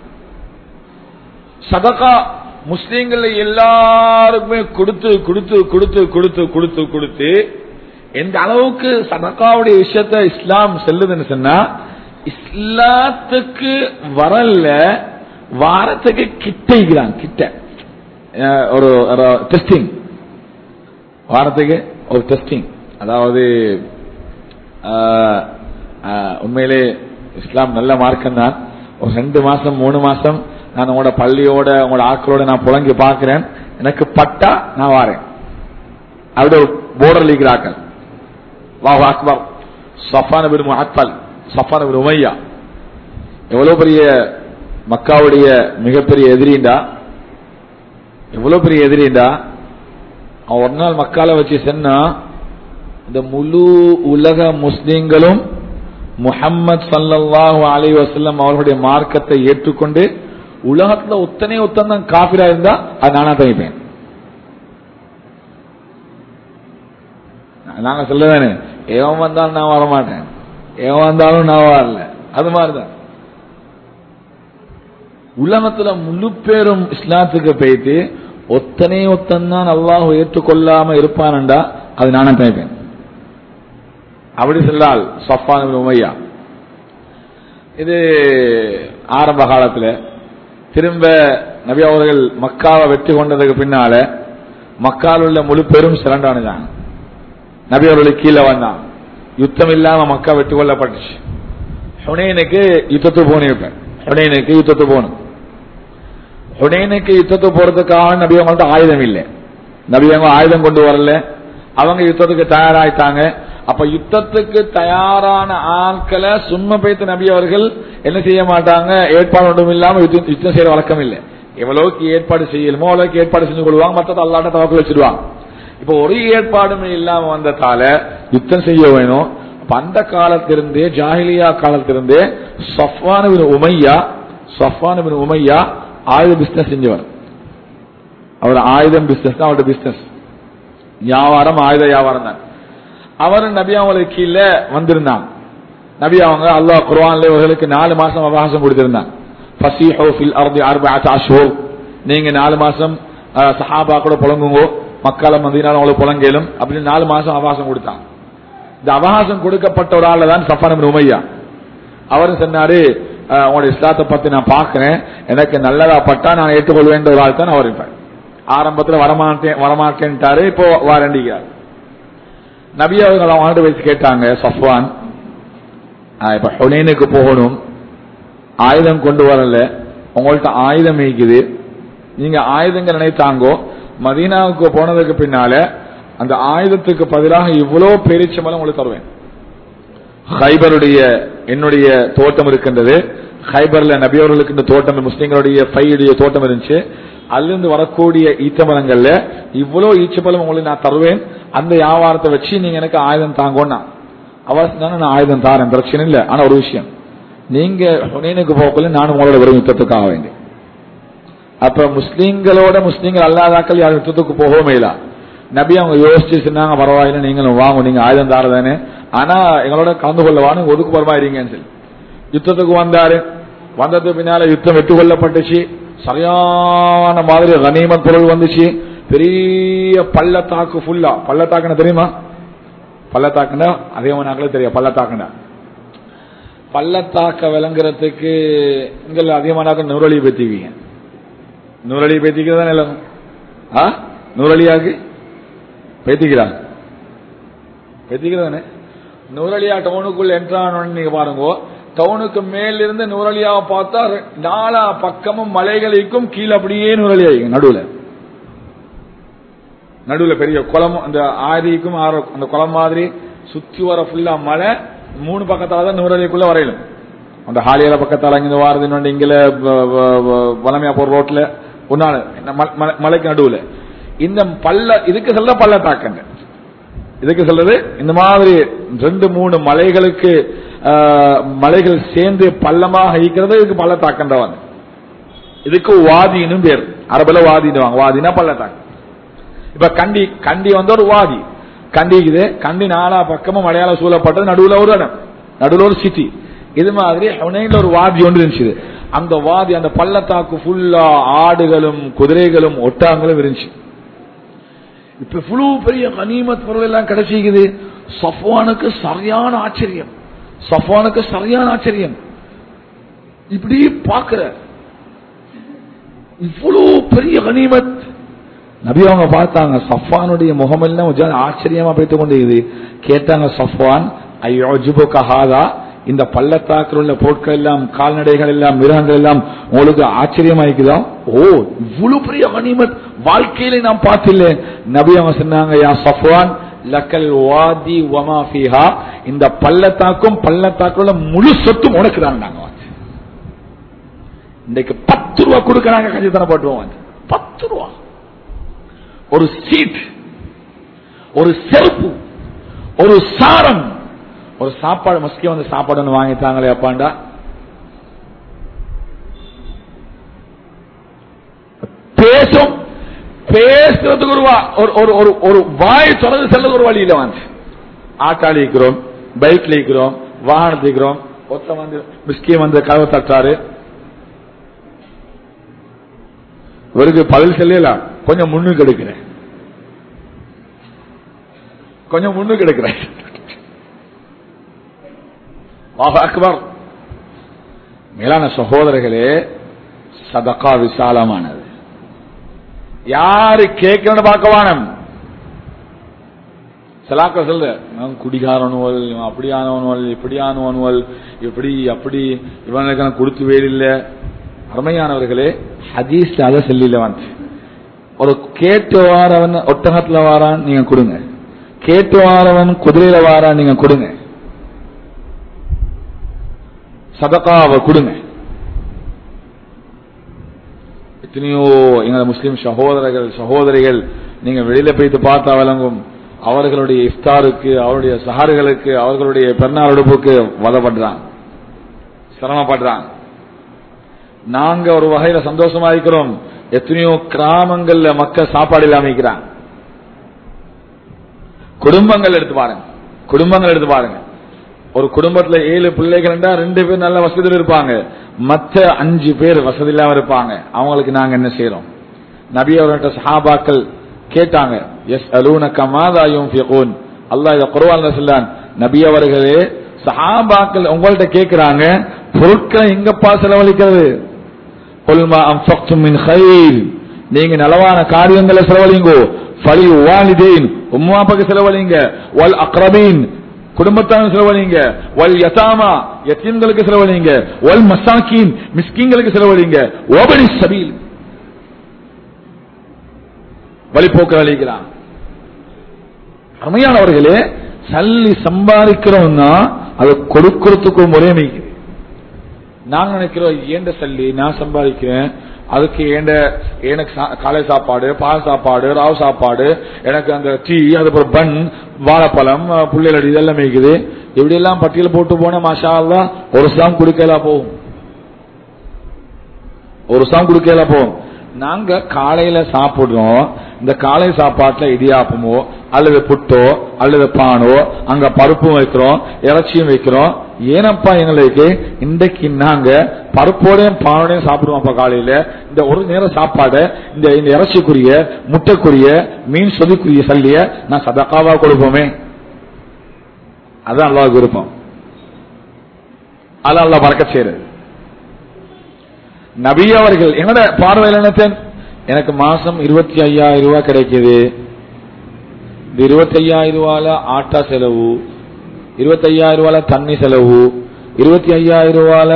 சதகா முஸ்லீம்கள் எல்லாருக்குமே கொடுத்து கொடுத்து கொடுத்து கொடுத்து கொடுத்து கொடுத்து எந்த அளவுக்கு சதகாவுடைய விஷயத்தை இஸ்லாம் செல்லுதுன்னு சொன்னா இஸ்லாத்துக்கு வரல வாரத்துக்கு கிட்டைக்கிறான் கிட்ட அஹ் ஒரு டெஸ்டிங் வாரத்துக்கு ஒரு டெஸ்டிங் அதாவது ஆஹ், ஆஹ், உண்மையிலே இஸ்லாம் நல்ல மார்க்கம் தான் ஒரு ரெண்டு மாசம் மூணு மாசம் நான் உங்களோட பள்ளியோட உங்களோட ஆக்களோட நான் புழங்கி பார்க்கிறேன் எனக்கு பட்டா நான் வாரேன் அப்படி ஒரு போர்டர் லீக் ஆக்கள் வாஹ் அக்பர் சஃபான் பின் முஹத்தல் சஃபான் பின் உமையா எவ்வளவு பெரிய மக்காவுடைய மிகப்பெரிய எதிரிண்டா எவ்வளவு பெரிய எதிரிண்டா அவன் ஒரு நாள் மக்கால வச்சு சொன்னா இந்த முழு உலக முஸ்லிம்களும் முஹம்மது ஸல்லல்லாஹு அலைஹி வஸல்லம் அவர்களுடைய மார்க்கத்தை ஏற்றுக்கொண்டு உலகத்துல ஒத்தனை ஒத்தன் தான் காபிரா இருந்தா அது நானா தவிப்பேன் நாங்க சொல்லதானே எவன் வந்தாலும் நான் வரமாட்டேன் எவன் வந்தாலும் நான் வரல அது மாதிரிதான் உலகத்துல முழு பேரும் இஸ்லாத்துக்கு போயிட்டு ஒத்தனை ஒத்தன் தான் அல்லாஹ் ஏற்றுக்கொள்ளாம இருப்பான்டா அது நானே தவிப்பேன் அப்படி சொல்லால் சஃபான் இப்னு உமையா இது ஆரம்ப காலத்துல திரும்ப நபி அவர்கள் மக்காவை வெற்றி கொண்டதுக்கு பின்னால மக்கால் உள்ள முழு பெரும் சிறண்டானுதான் நபி அவர்களுக்கு கீழே வந்தான் யுத்தம் இல்லாம மக்கா வெற்றி கொள்ளப்பட்டுச்சு ஹுனேனுக்கு யுத்தத்துக்கு போன இப்ப ஹுனேனுக்கு யுத்தத்துக்கு போகணும் ஹுனேனுக்கு யுத்தத்துக்கு போறதுக்காக நபி அவங்கள்ட்ட ஆயுதம் இல்லை நபி அவங்க ஆயுதம் கொண்டு வரல அவங்க யுத்தத்துக்கு தயாராயிட்டாங்க அப்ப யுத்தத்துக்கு தயாரான ஆட்களை சும்மா பைத்து நபி அவர்கள் என்ன செய்ய மாட்டாங்க ஏற்பாடு ஒன்றும் இல்லாம யுத்தம் யுத்தம் செய்யற வழக்கம் இல்லை எவ்வளவுக்கு ஏற்பாடு செய்யணுமோ அவ்வளவுக்கு ஏற்பாடு செஞ்சு கொள்வாங்க மற்றது அல்லாட்ட தவக்கல் வச்சிருவாங்க இப்ப ஒரு ஏற்பாடுமே இல்லாம வந்ததால யுத்தம் செய்ய வேணும் அப்ப அந்த காலத்திலிருந்தே ஜாஹிலியா காலத்திலிருந்தே சஃப்வான் பின் உமையா சஃப்வான் பின் உமையா ஆயுத பிசினஸ் செஞ்சவர் அவர் ஆயுதம் பிசினஸ் தான் அவருடைய பிசினஸ் வியாபாரம் ஆயுத வியாபாரம் தான் அவர் நபி அவங்களுக்கு கீழே வந்திருந்தாங்க நபி அவங்க அல்லாஹ் குர்ஆன்ல இவர்களுக்கு நாலு மாசம் அவகாசம் கொடுத்திருந்தாங்க ஃபஸீஹு ஃபில் அர்தி அர்பஅத் அஷ்ஹுர் நீங்க நாலு மாசம் அஹ், சஹாபா கூட புலங்குங்கோ மக்கால மதீனால உங்களுக்கு புலங்கேலும் அப்படின்னு நாலு மாசம் அவகாசம் கொடுத்தாங்க இந்த அவகாசம் கொடுக்கப்பட்ட ஒரு ஆள் தான் சஃபான் இப்னு உமையா அவரும் சொன்னாரு அஹ், உங்களுடைய இஸ்லாத்தை பத்தி நான் பார்க்கிறேன் எனக்கு நல்லதா பட்டா நான் ஏற்றுக்கொள்வேன் ஒரு ஆள் தான் அவர் இருப்பார் ஆரம்பத்துல வரமாட்டேன் வரமாட்டேன்ட்டாரு இப்போ வாரண்டிக்கிறார் நபி அவர்கள் அவங்கள்ட்ட வச்சு கேட்டாங்க சஃப்வான் ஆஹ், இப்ப ஹுனைனுக்கு போகணும் ஆயுதம் கொண்டு வரல உங்கள்ட்ட ஆயுதம் இருக்குது நீங்க ஆயுதங்கள் நினைத்தாங்கோ மதீனாவுக்கு போனதுக்கு பின்னால அந்த ஆயுதத்துக்கு பதிலாக இவ்வளவு பேரிச்சம்பளம் உங்களுக்கு தருவேன் ஹைபருடைய என்னுடைய தோட்டம் இருக்கின்றது ஹைபர்ல நபியவர்களுக்கு இந்த தோட்டம் முஸ்லிம்களுடைய பையுடைய தோட்டம் இருந்துச்சு அதிலிருந்து வரக்கூடிய ஈச்சமரங்கள்ல இவ்வளவு ஈச்சப்பழம் உங்களுக்கு நான் தருவேன் அந்த வியாபாரத்தை வச்சு நீங்க எனக்கு ஆயுதம் தாங்கோன்னா அவர் சொன்னாங்க, நான் ஆயுதம் தாரேன் பிரச்சனை இல்லை ஆனா ஒரு விஷயம் நீங்க ஹுனைனுக்கு போகல நானும் உங்களோட வெறும் யுத்தத்துக்காக வேண்டிய அப்ப முஸ்லீம்களோட முஸ்லீம்கள் அல்லாதாக்கள் யாரும் யுத்தத்துக்கு போகவே இல்ல நபி அவங்க யோசிச்சு சொன்னாங்க பரவாயில்ல நீங்களும் வாங்க நீங்க ஆயுதம் தாரதானே ஆனா எங்களோட கலந்து கொள்ளவான்னு ஒதுக்குப்புறமா இருங்கன்னு சொல்லி யுத்தத்துக்கு வந்தாரு வந்ததுக்கு பின்னால யுத்தம் வெட்டு கொள்ளப்பட்டுச்சு சரியான மாதிரி கனிமத் பொருள் வந்துச்சு பெரிய பள்ளத்தாக்கு ஃபுல்லா பள்ளத்தாக்குன்னு தெரியுமா பள்ளத்தாக்குன்னா அதே மனாக்களே தெரியும் பள்ளத்தாக்குன்னா பள்ளத்தாக்க விளங்குறதுக்கு இங்க அதிகமானாக்க நூறலி பேத்திக்குவீங்க நூறலி பேத்திக்கிறதா நிலம் ஆ நூறலியாக்கு பேத்திக்கிறா பேத்திக்கிறதானே நூறலியா டவுனுக்குள்ள என்ட்ரானு நீங்க பாருங்க டவுனுக்கு மேல இருந்து நூறலியாவை பார்த்தா ரெ- நாலா பக்கமும் மலைகளுக்கும் கீழே அப்படியே நூறலியா நடுவுல நடுவுல பெரிய குளம் அந்த ஆரிக்கும் ஆறு அந்த குளம் மாதிரி சுத்தி வர ஃபுல்லா மலை மூணு பக்கத்தால தான் நூறலிக்குள்ள வரையிலும் அந்த ஹாலியால பக்கத்தால இங்க வாரது இன்னொன்று இங்கில வளமையா போற ரோட்ல ஒன்னால மலைக்கு நடுவுல இந்த பள்ள இதுக்கு சொல்ல பள்ளத்தாக்கங்க இதுக்கு சொல்றது இந்த மாதிரி ரெண்டு மூணு மலைகளுக்கு ஆஹ், மலைகள் சேர்ந்து பள்ளமாக ஈக்கிறது இதுக்கு பள்ளத்தாக்கன்றவன் இதுக்கு வாதின்னு பேர் அரபுல வாதிடுவாங்க வாதினா பள்ளத்தாக்கு இப்ப கண்டி கண்டி வந்து ஒரு வாதி கண்டி இது கண்டி நாலா பக்கமும் மலையாள சூழப்பட்டது நடுவுல ஒரு இடம் நடுவுல ஒரு சிட்டி இது மாதிரி ஹுனைன்ல ஒரு வாதி ஒன்று இருந்துச்சு அந்த வாதி அந்த பள்ளத்தாக்கு ஃபுல்லா ஆடுகளும் குதிரைகளும் ஒட்டாங்களும் இருந்துச்சு இப்ப இவ்வளவு பெரிய கனிமத் பொருள் எல்லாம் கிடைச்சிக்குது சஃப்வானுக்கு சரியான ஆச்சரியம் சஃப்வானுக்கு சரியான ஆச்சரியம் இப்படி பாக்குற இவ்வளவு பெரிய கனிமத் நபி அவங்க பார்த்தாங்க சஃப்வானுடைய முகமெல்லாம் கொஞ்சம் ஆச்சரியமா பேத்து கொண்டு இது கேட்டாங்க சஃப்வான் ஐயோ கஹாதா இந்த பள்ளத்தாக்கில் உள்ள பொருட்கள் எல்லாம் கால்நடைகள் எல்லாம் மிருகங்கள் எல்லாம் உங்களுக்கு ஆச்சரியமா இருக்குதா ஓ இவ்வளவு பெரிய கனிமத் வாழ்க்கையில நான் பார்த்தில்ல நபி அவங்க சொன்னாங்க யா சஃப்வான் லக்கல் வாதி வமா ஃபீஹா இந்த பள்ளத்தாக்கும் பள்ளத்தாக்குள்ள முழு சொத்தும் உனக்கு தான் நாங்க இன்னைக்கு பத்து ரூபா கொடுக்கறாங்க கஞ்சித்தனை போட்டுருவோம் பத்து ரூபா ஒரு சீட் ஒரு செருப்பு ஒரு சாரம் ஒரு சாப்பாடு மஸ்கே வந்து சாப்பாடு ஒன்று வாங்கித்தாங்களே அப்பாண்டா பேசும் பேசுறதுக்கு ஒரு வா- ஒரு ஒரு ஒரு ஒரு வாய் தொடர்ந்து செல்றது ஒரு வழியில வந்து ஆட்டாளி இருக்கிறோம் பைக்ல இருக்கிறோம் வாகனத்தில் இருக்கிறோம் ஒருத்த வந்து மிஸ்கே வந்து கதவை தட்டாரு இவருக்கு பதில் சொல்லலாம் கொஞ்சம் முன்னுக்கு எடுக்கிறேன் கொஞ்சம் முன்னுக்கு எடுக்கிறேன் அல்லாஹ் அக்பர் மேலான சகோதரர்களே சதகா விசாலமானது யாரு கேட்கணும் பார்க்க வானம் சிலாக்க சொல்ல நான் குடிகாரனுவல் இவன் அப்படியானவனுவல் இப்படியானவனுவல் இப்படி அப்படி இவனுக்கு நான் கொடுத்து வேலில்ல அருமையானவர்களே ஹதீஸ் அதை செல்லில வந்து ஒரு கேட்டு வாரவன் ஒட்டகத்துல வாரான் நீங்க கொடுங்க கேட்டு வாரவன் குதிரையில வாரான் நீங்க கொடுங்க சதகாவை கொடுங்க எத்தனையோ எங்கள முஸ்லிம் சகோதரர்கள் சகோதரிகள் நீங்க வெளியில போயிட்டு பார்த்தா விளங்கும் அவர்களுடைய இஃப்தாருக்கு அவருடைய சஹார்களுக்கு அவர்களுடைய பெருநாள் உடுப்புக்கு வதப்படுறாங்க சிரமப்படுறாங்க நாங்க ஒரு வகையில சந்தோஷமா இருக்கிறோம் எத்தனையோ கிராமங்கள்ல மக்கள் சாப்பாடு இல்லாம இருக்கிறாங்க குடும்பங்கள் எடுத்து பாருங்க குடும்பங்கள் எடுத்து பாருங்க ஒரு குடும்பத்துல ஏழு பிள்ளைகள் இருந்தா ரெண்டு பேர் நல்ல வசதியில் இருப்பாங்க மற்ற அஞ்சு பேர் வசதி இல்லாம இருப்பாங்க அவங்களுக்கு நாங்க என்ன செய்யறோம் நபி அவர்கிட்ட சஹாபாக்கள் கேட்டாங்க எஸ் அலூன கமாதாயும் அல்லாஹ் இத குர்ஆன்ல சொல்லான் நபி அவர்களே சஹாபாக்கள் உங்கள்ட்ட கேக்குறாங்க பொருட்களை எங்கப்பா செலவழிக்கிறது கொல்மா அம்ஃபக்தும் மின் ஹைர் நீங்க நலவான காரியங்களை செலவழிங்கோ ஃபலி வாலிதீன் உம்மா அப்பாக்கு செலவழிங்க வல் அக்ரபீன் குடும்பத்தான செலவழிங்க வல் யதாமா யத்தீம்களுக்கு செலவழிங்க வல் மசாக்கீன் மிஸ்கீன்களுக்கு செலவழிங்க ஓபனி சபீல் வழிபோக்க அளிக்கிறான் அருமையானவர்களே சல்லி சம்பாதிக்கிறோம்னா அதை கொடுக்கறதுக்கு ஒரு முறை அமைக்குது நாங்க நினைக்கிறோம் ஏண்ட சல்லி நான் சம்பாதிக்கிறேன் அதுக்கு ஏண்ட எனக்கு சா- காலை சாப்பாடு பால் சாப்பாடு ராவ் சாப்பாடு எனக்கு அந்த டீ அதுக்கப்புறம் பன் வாழைப்பழம் அஹ், புள்ளைலடி இதெல்லாம் மேய்க்குது இப்படி எல்லாம் பட்டியல் போட்டு போனா மாஷா அல்லாஹ் ஒரு சாம் குடுக்கலாம் போகும் ஒரு சாம் குடுக்கலாம் போகும் நாங்க காலையில சாப்பிடுறோம் இந்த காலை சாப்பாட்டுல இடியாப்பமோ அல்லது புட்டோ அல்லது பானோ அங்க பருப்பும் வைக்கிறோம் இறைச்சியும் வைக்கிறோம் ஏனப்பா எங்களுக்கு இன்றைக்கு நாங்க பருப்போடையும் பானோடையும் சாப்பிடுவோம்ப்பா காலையில இந்த ஒரு நேரம் சாப்பாடு இந்த இந்த இறைச்சிக்குரிய முட்டைக்குரிய மீன் சொதிக்குரிய சல்லிய நான் சதக்காவா கொடுப்போமே அதான் அல்லாஹ் விருப்பம் அதான் அல்லாஹ் பறக்க செய்யறது நபி அவர்கள் என்னோட பார்வையில் நினைத்தேன் எனக்கு மாசம் இருபத்தி ஐயாயிரம் ரூபாய் கிடைக்குது இந்த இருபத்தி ஐயாயிரம் ரூபாயில ஆட்டா செலவு இருபத்தி ஐயாயிரம் ரூபாயில தண்ணி செலவு இருபத்தி ஐயாயிரம் ரூபாயில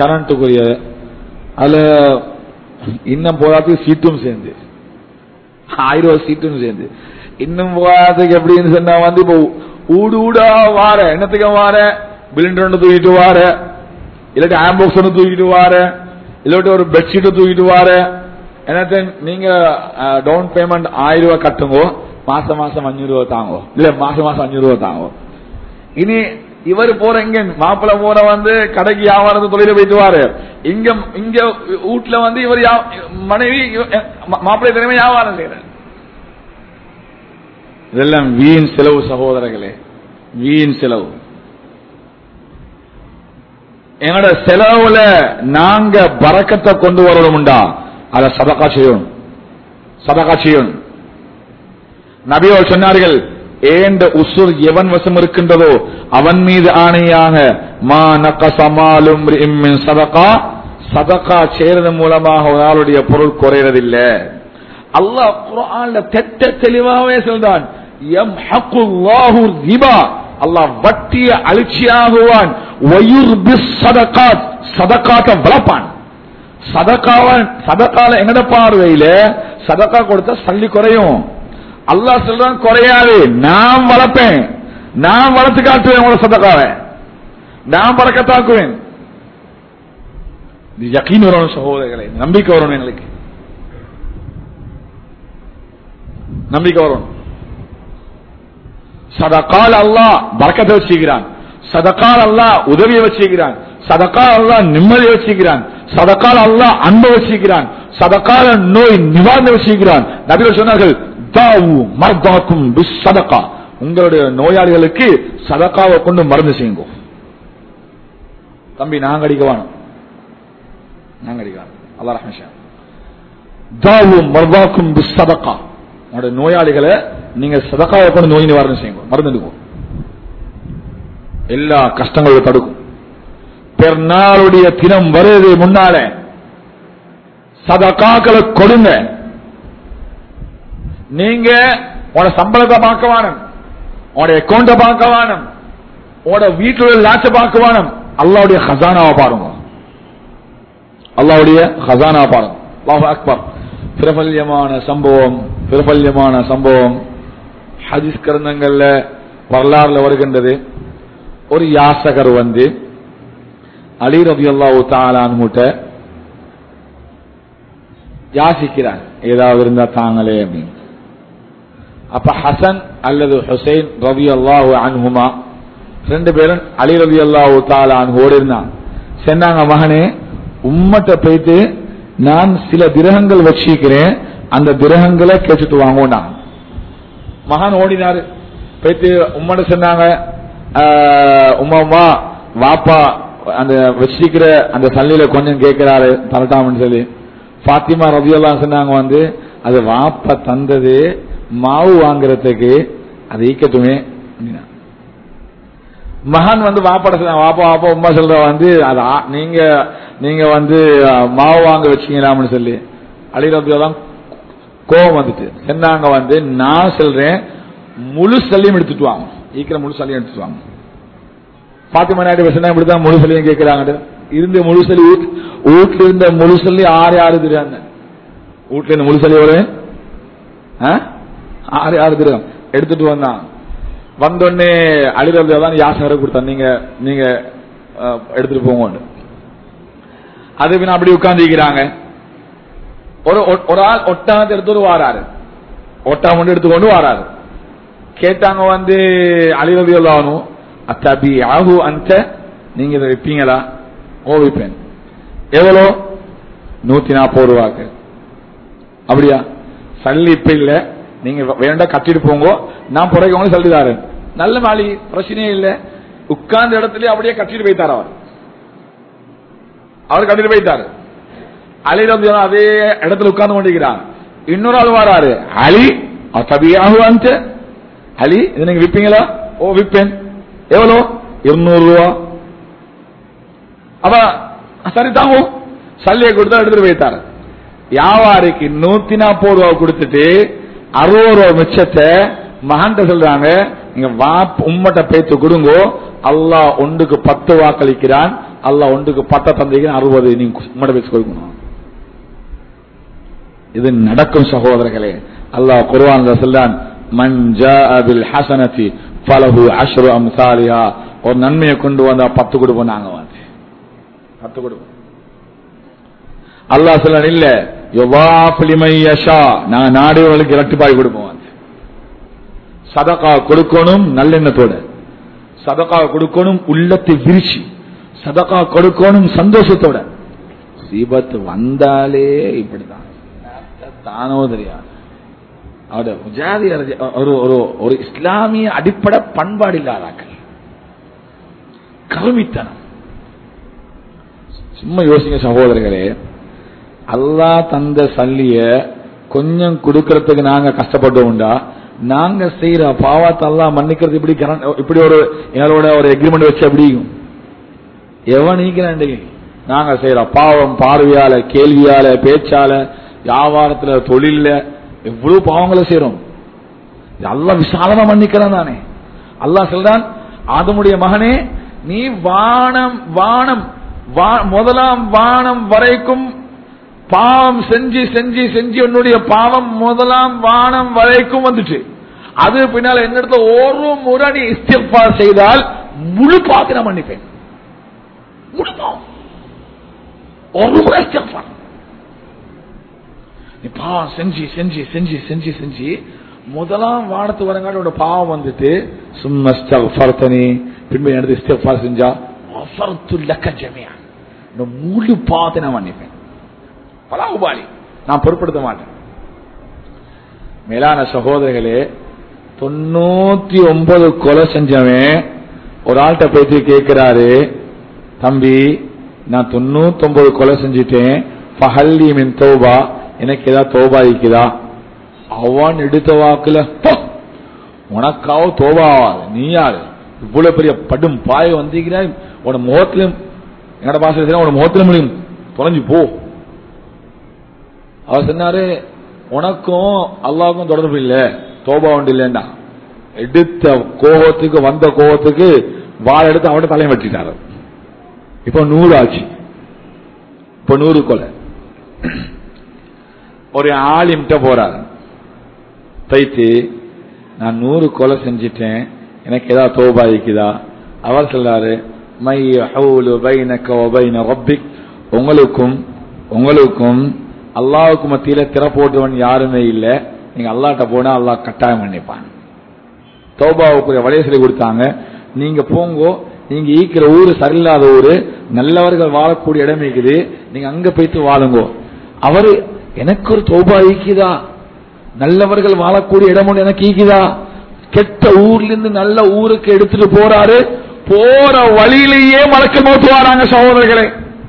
கரண்ட்டுக்குரிய அதுல இன்னும் போதாது சீட்டும் சேர்ந்து ஆயிரம் ரூபாய் சீட்டுன்னு சேர்ந்து இன்னும் போகாததுக்கு எப்படின்னு சொன்னா வந்து இப்போ ஊடு ஊடா வார என்னத்துக்கு வார பிலிண்டர் ஒன்று தூக்கிட்டு வார இல்லாட்டி ஆம்போக்ஸ் ஒன்று தூக்கிட்டு வார இல்லாட்டி ஒரு பெட்ஷீட்டை தூக்கிட்டு வார என்னத்த நீங்க டவுன் பேமெண்ட் ஆயிரம் ரூபாய் கட்டுங்கோ மாசம் மாசம் அஞ்சூறு ரூபாய் தாங்கோ இல்ல மாசம் மாசம் அஞ்சூறு ரூபாய் தாங்கோ இனி இவர் போற இங்க மாப்பிள்ள போற வந்து கடைக்கு வியாபாரத்து தொழில போயிட்டு வாரு இங்க இங்க வீட்டுல வந்து இவர் யா- மனைவி இவ- மா- மாப்பிள்ளை திறமை வியாபாரம் செய்யற இதெல்லாம் வீண் செலவு சகோதரர்களே வீண் செலவு எங்களோட செலவுல நாங்க பறக்கத்தை கொண்டு வரணும்டா அத சதக்கா செய்யணும் சதக்கா செய்யணும் நபியோர் சொன்னார்கள் ஏண்ட உசுர் எவன் வசம் இருக்கின்றதோ அவன் மீது ஆணையாக மா நக்கசமாலும் சதகா சதகா செய்யறது மூலமாக ஒரு ஆளுடைய பொருள் குறையறதில்ல அல்லாஹ் குர்ஆன்ல தெட்ட தெளிவாகவே சொல்றான் யம்ஹகுல்லாஹு ரிபா அல்லாஹ் வட்டிய அழிச்சியாகுவான் வயுர்பிஸ் சதகாத் சதகாத்தை வளர்ப்பான் சதக்காவன் சதக்கால எங்கட பார்வையில சதக்கா கொடுத்தா சல்லி குறையும் அல்லாஹ் சொல்றான் குறையாது நான் வளர்ப்பேன் நான் வளர்த்து காட்டுவேன் உங்களோட சதக்காவை நான் பறக்கத்தாக்குவேன் இது யக்கீன் வரணும் சகோதரர்களே நம்பிக்கை வரணும் எங்களுக்கு நம்பிக்கை வரணும் சதக்கால் அல்லாஹ் பறக்கத்தை வச்சுக்கிறான் சதக்கால் அல்லாஹ் உதவியை வச்சுக்கிறான் சதக்கால் அல்லாஹ் நிம்மதியை வச்சுக்கிறான் சதக்கால் அல்லாஹ் அன்பை வச்சுக்கிறான் சதக்கால நோய் நிவாரணை வச்சுக்கிறான் நபிகள் சொன்னார்கள் தாவு மர்தாக்கும் பிஸ் சதக்கா உங்களுடைய நோயாளிகளுக்கு சதக்காவை கொண்டு மருந்து செய்யுங்க தம்பி நாங்க அடிக்க வேணும் நாங்க அடிக்க வேணும் அல்லா ரஹ்மஷா தாவு மர்தாக்கும் பிஸ் சதக்கா உங்களுடைய நோயாளிகளை நீங்க சதக்காவை கொண்டு நோய் நிவாரணம் செய்யுங்க மருந்து எடுக்கும் எல்லா கஷ்டங்களும் தடுக்கும் பெருநாளுடைய தினம் வருது முன்னால சதக்காக்களை கொடுங்க நீங்க உன சம்பளத்தை பார்க்க வேணும் உடைய அக்கௌண்ட பார்க்க வேணும் உட வீட்டுல லாச்ச பார்க்க வேணும் அல்லாவுடைய ஹசானாவை பாருங்க அல்லாவுடைய ஹசானாவை பாருங்க அல்லாஹ் அக்பர் பிரபல்யமான சம்பவம் பிரபல்யமான சம்பவம் ஹதீஸ் கிரந்தங்கள்ல வரலாறுல வருகின்றது ஒரு யாசகர் வந்து அலி ரபி அல்லாஹு தாலான்முட்ட யாசிக்கிறார் ஏதாவது இருந்தா தாங்களே அப்படின்னு அப்ப ஹசன் அல்லது ஹுசைன் ரவி அல்லாஹு அன்ஹுமா ரெண்டு பேரும் அலி ரவி அல்லாஹு தாலான் ஓடி இருந்தான் சொன்னாங்க மகனே உம்மட்ட போயிட்டு நான் சில திரகங்கள் வச்சிருக்கிறேன் அந்த திரகங்களை கேட்டுட்டு வாங்கோண்டா மகன் ஓடினாரு போயிட்டு உம்மட சொன்னாங்க ஆஹ், உம்மா உம்மா வாப்பா அந்த வச்சிருக்கிற அந்த சல்லில கொஞ்சம் கேட்கிறாரு தரட்டாமன்னு சொல்லி பாத்திமா ரபியெல்லாம் சொன்னாங்க வந்து அது வாப்பா தந்தது மாவு வாங்குறதுக்கு அது ஈக்கட்டுமே அப்படின்னா மகான் வந்து வாப்பாட சொன்னாங்க வாப்பா வாப்பா உமா சொல்ற வந்து அது ஆ- நீங்க நீங்க வந்து அஹ், மாவு வாங்க வச்சீங்களாம்னு சொல்லி அலி ரபியெல்லாம் கோபம் வந்துட்டு சொன்னாங்க வந்து நான் சொல்றேன் முழு சல்லியும் எடுத்துட்டு வாங்க ஈக்கிற முழு சல்லியும் எடுத்துட்டு வாங்க பாத்திமா நாயுடு பேசினா இப்படிதான் முழு சல்லியும் கேட்கிறாங்க இருந்த முழு சல்லி வீட்- வீட்டுல இருந்த முழு சல்லி ஆறு ஆறு திருவாங்க வீட்டுல இருந்த முழு சல்லி எவ்வளவு ஆ? ஆறு ஆறு திருகம் எடுத்துட்டு வந்தான் வந்தோடனே அழிறது தான் யாசகரை கொடுத்தான் நீங்க நீங்க அஹ், எடுத்துட்டு போங்க அது பின்ன அப்படி உட்கார்ந்துக்கிறாங்க ஒரு ஒ- ஒரு ஆள் ஒட்டகத்தை எடுத்துட்டு வாராரு ஒட்டகம் கொண்டு எடுத்துக்கொண்டு வாராரு கேட்டாங்க வந்து அழிரதி எல்லாரும் அத்தாபி ஆகு அந்த நீங்க இதை விப்பீங்களா ஓ விப்பேன் எவ்வளோ நூத்தி நாற்பது ரூபாக்கு அப்படியா சல்லி இப்ப இல்ல நீங்க வேண்டாம் கட்டிட்டு போங்க நான் புறக்கவங்க சொல்லிதாரு நல்ல மாளி பிரச்சனையே இல்ல உட்கார்ந்த இடத்துல அப்படியே கட்டிட்டு போய்த்தார் அவர் அவர் கட்டிட்டு போய்த்தாரு அலி ரபி அதே இடத்துல உட்கார்ந்து கொண்டிருக்கிறார் இன்னொரு ஆள் வராரு அலி தபியாக அந்த அலி இது நீங்க விப்பீங்களா ஓ விப்பேன் எவ்வளோ இருநூறு ரூபா அப்ப சரி தாங்க சல்லியை கொடுத்தா எடுத்துட்டு போயிட்டாரு வியாபாரிக்கு நூத்தி நாற்பது ரூபா கொடுத்துட்டு அறுபது ரூபா மிச்சத்தை மகன்கிட்ட சொல்றாங்க நீங்க வா உம்மட்ட பேத்து கொடுங்கோ அல்லாஹ் ஒன்றுக்கு பத்து வாக்களிக்கிறான் அல்லாஹ் ஒன்றுக்கு பத்த தந்திக்கிறான் அறுபது நீங்க உம்மட்ட பேச்சு கொடுக்கணும் இது நடக்கும் சகோதரர்களே அல்லாஹ் குர்ஆன்ல சொல்றான் மன் ஜாஅ பில் ஹஸனதி ஃபலஹு அஷ்ரு அம்சாலிஹா ஒரு நன்மையை கொண்டு வந்தா பத்து கொடுப்போம் நாங்க வந்து பத்து கொடுப்போம் அல்லாஹ் சொல்றான் இல்ல யுவாஃப் லிமன் யஷா நாங்க நாடுகளுக்கு இரட்டிப்பாய் கொடுப்போம் வந்து சதகா கொடுக்கணும் நல்லெண்ணத்தோட சதகா கொடுக்கணும் உள்ளத்தை விரிச்சு சதகா கொடுக்கணும் சந்தோஷத்தோட சீபத்து வந்தாலே இப்படிதான் தானோ தெரியாது அவட முஜாதி ஒரு ஒரு ஒரு இஸ்லாமிய அடிப்படை பண்பாடு இல்லாதாக்கள் கருமித்தனம் சும்மா யோசிங்க சகோதரர்களே அல்லாஹ் தந்த சல்லிய கொஞ்சம் கொடுக்கறதுக்கு நாங்க கஷ்டப்பட்டோம்டா நாங்க செய்யற பாவத்தை எல்லாம் மன்னிக்கிறது இப்படி கரண்- இப்படி ஒரு எங்களோட ஒரு எக்ரிமெண்ட் வச்சு அப்படியும் எவன் நீக்கிறாண்டி நாங்க செய்யற பாவம் பார்வையால கேள்வியால பேச்சால வியாபாரத்துல தொழில்ல எவ்வளவு பாவங்களை செய்யறோம் அல்லாஹ் விசாலமா மன்னிக்கிறான் தானே அல்லாஹ் சொல்றான் ஆதமுடைய மகனே நீ வானம் வானம் வா- முதலாம் வானம் வரைக்கும் பாவம் செஞ்சு செஞ்சு செஞ்சு உன்னுடைய பாவம் முதலாம் வானம் வரைக்கும் வந்துச்சு அது பின்னால என்னிடத்துல ஒரு முறை நீ இஸ்திஃபார் செய்தால் முழு பாத்து நான் மன்னிப்பேன் முழு பாவம் ஒரு முறை இஸ்திஃபார் நீ பாவம் செஞ்சு செஞ்சு செஞ்சு செஞ்சு செஞ்சு முதலாம் வானத்து வரங்காட்டோட பாவம் வந்துட்டு சும்மா இஸ்திஃபார்த்தனி பின்பு எடுத்து இஸ்திஃபார் செஞ்சா வஃபர்து லக்க ஜமீஆ இந்த முழு பாவத்தை நான் மன்னிப்பேன் பலா உபாலி நான் பொருட்படுத்த மாட்டேன் மேலான சகோதரர்களே தொண்ணூத்தி ஒன்பது கொலை செஞ்சவன் ஒரு ஆள்கிட்ட போயிட்டு கேட்கிறாரு தம்பி நான் தொண்ணூத்தி ஒன்பது கொலை செஞ்சிட்டேன் பஹல்லி மின் தௌபா எனக்கு ஏதாவது தௌபா இருக்குதா அவன் எடுத்த வாக்குல "போ, உனக்காவோ தோபா ஆகாது நீ யாரு இவ்வளவு பெரிய படும் பாய வந்திருக்கிறாய் உன முகத்திலும் என்னோட பாச உன முகத்திலும் முடியும் தொலைஞ்சு போ அவர் சொன்னாரு உனக்கும் அல்லாவுக்கும் தொடர்பு இல்ல தோபா உண்டு இல்லைன்னா எடுத்த கோபத்துக்கு வந்த கோபத்துக்கு வாழை எடுத்து அவட தலையை வெட்டிட்டாரு இப்ப நூறு ஆச்சு இப்ப நூறு கொலை ஒரு ஆலிம்கிட்ட போறாரு போயிட்டு நான் நூறு கொலை செஞ்சிட்டேன் எனக்கு ஏதாவது தோபா இருக்குதா அவர் சொல்றாரு மை ஹவுலு பைனக வ பைன ரப்பிக் உங்களுக்கும் உங்களுக்கும் அல்லாஹ்வுக்கு மத்தியில திற போட்டவன் யாருமே இல்ல நீங்க அல்லாஹ்ட்ட போனா அல்லாஹ் கட்டாயம் மன்னிப்பான் தௌபாவுக்குரிய வழியை சொல்லி கொடுத்தாங்க நீங்க போங்கோ நீங்க ஈக்கிற ஊரு சரியில்லாத ஊரு நல்லவர்கள் வாழக்கூடிய இடம் இருக்குது நீங்க அங்க போயிட்டு வாழுங்கோ அவரு எனக்கு ஒரு தௌபா ஈக்குதா நல்லவர்கள் வாழக்கூடிய இடம் ஒன்று எனக்கு ஈக்குதா கெட்ட ஊர்ல இருந்து நல்ல ஊருக்கு எடுத்துட்டு போறாரு போற வழியிலேயே மலக்க நோத்து வராங்க சகோதரர்களே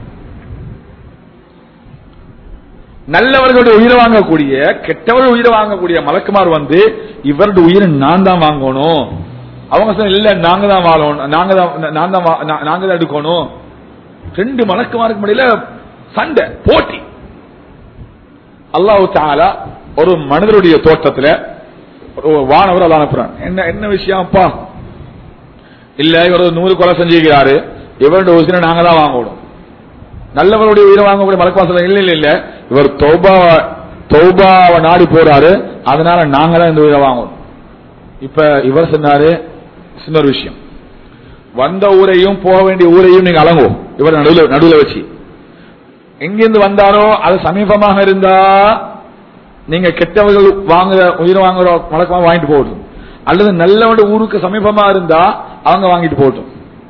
நல்லவர்களுடைய உயிரை வாங்கக்கூடிய கெட்டவர்கள் உயிரை வாங்கக்கூடிய மலக்குமார் வந்து இவருடைய உயிரை நான் தான் வாங்கணும் அவங்க சொன்ன இல்ல நாங்க தான் வாழணும் நாங்க தான் நான் தான் வா- நா- நாங்க தான் எடுக்கணும் ரெண்டு மலக்குமாருக்கு முடியல சண்டை போட்டி அல்லாஹ் தாலா ஒரு மனிதருடைய தோட்டத்துல ஒரு வானவர் அல்ல அனுப்புறான் என்ன என்ன விஷயம்ப்பா இல்ல இவர் ஒரு நூறு கொலை செஞ்சிருக்கிறாரு இவருடைய உயிரை நாங்க தான் வாங்கணும் நல்லவருடைய உயிரை வாங்கக்கூடிய மலக்குவாசல் இல்ல இல்ல இல்ல இவர் தௌபா தௌபாவை நாடி போறாரு அதனால நாங்க தான் இந்த உயிரை வாங்கணும் இப்ப இவர் சொன்னாரு சின்ன ஒரு விஷயம் வந்த ஊரையும் போக வேண்டிய ஊரையும் நீங்க அலங்குவோம் இவர் நடுவில் நடுவில் வச்சு எங்கிருந்து வந்தாரோ அது சமீபமாக இருந்தா நீங்க கெட்டவர்கள் வாங்குற உயிர் வாங்குற வழக்கமா வாங்கிட்டு போகட்டும் அல்லது நல்லவனுடைய ஊருக்கு சமீபமா இருந்தா அவங்க வாங்கிட்டு போகட்டும்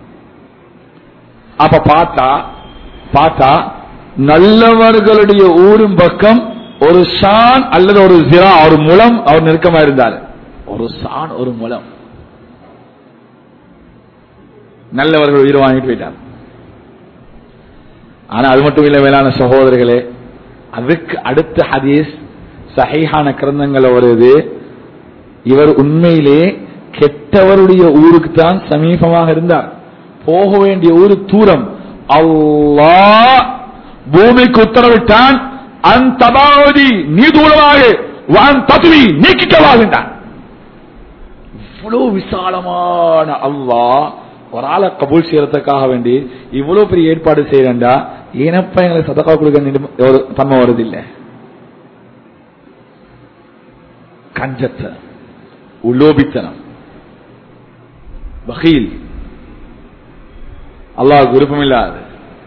அப்ப பார்த்தா பார்த்தா நல்லவர்களுடைய ஊரும் பக்கம் ஒரு சான் அல்லது ஒரு ஜிரா ஒரு முலம் அவர் நெருக்கமா இருந்தார் ஒரு சான் ஒரு முலம் நல்லவர்கள் உயிர் வாங்கிட்டு போயிட்டார் ஆனா அது மட்டும் இல்ல மேலான சகோதரர்களே அதுக்கு அடுத்த ஹதீஸ் சஹீஹான கிரந்தங்கள் வருது இவர் உண்மையிலே கெட்டவருடைய ஊருக்கு தான் சமீபமாக இருந்தார் போக வேண்டிய ஊரு தூரம் அல்லாஹ் பூமிக்கு உத்தரவிட்டான் அந்த தபாவதி நீ தூரமாக வான் தத்துவி நீக்கிக்கவாகின்றான் இவ்வளவு விசாலமான அல்லாஹ் ஒரு ஆளை கபூல் செய்யறதுக்காக வேண்டி இவ்வளவு பெரிய ஏற்பாடு செய்யறா ஏனப்பா எங்களுக்கு சதக்கா கொடுக்க நினைப்பு- ஒரு தன்மை வருது இல்ல கஞ்சத்தனம் உலோபித்தனம் பகீல் அல்லாஹ்வுக்கு விருப்பம் இல்லாது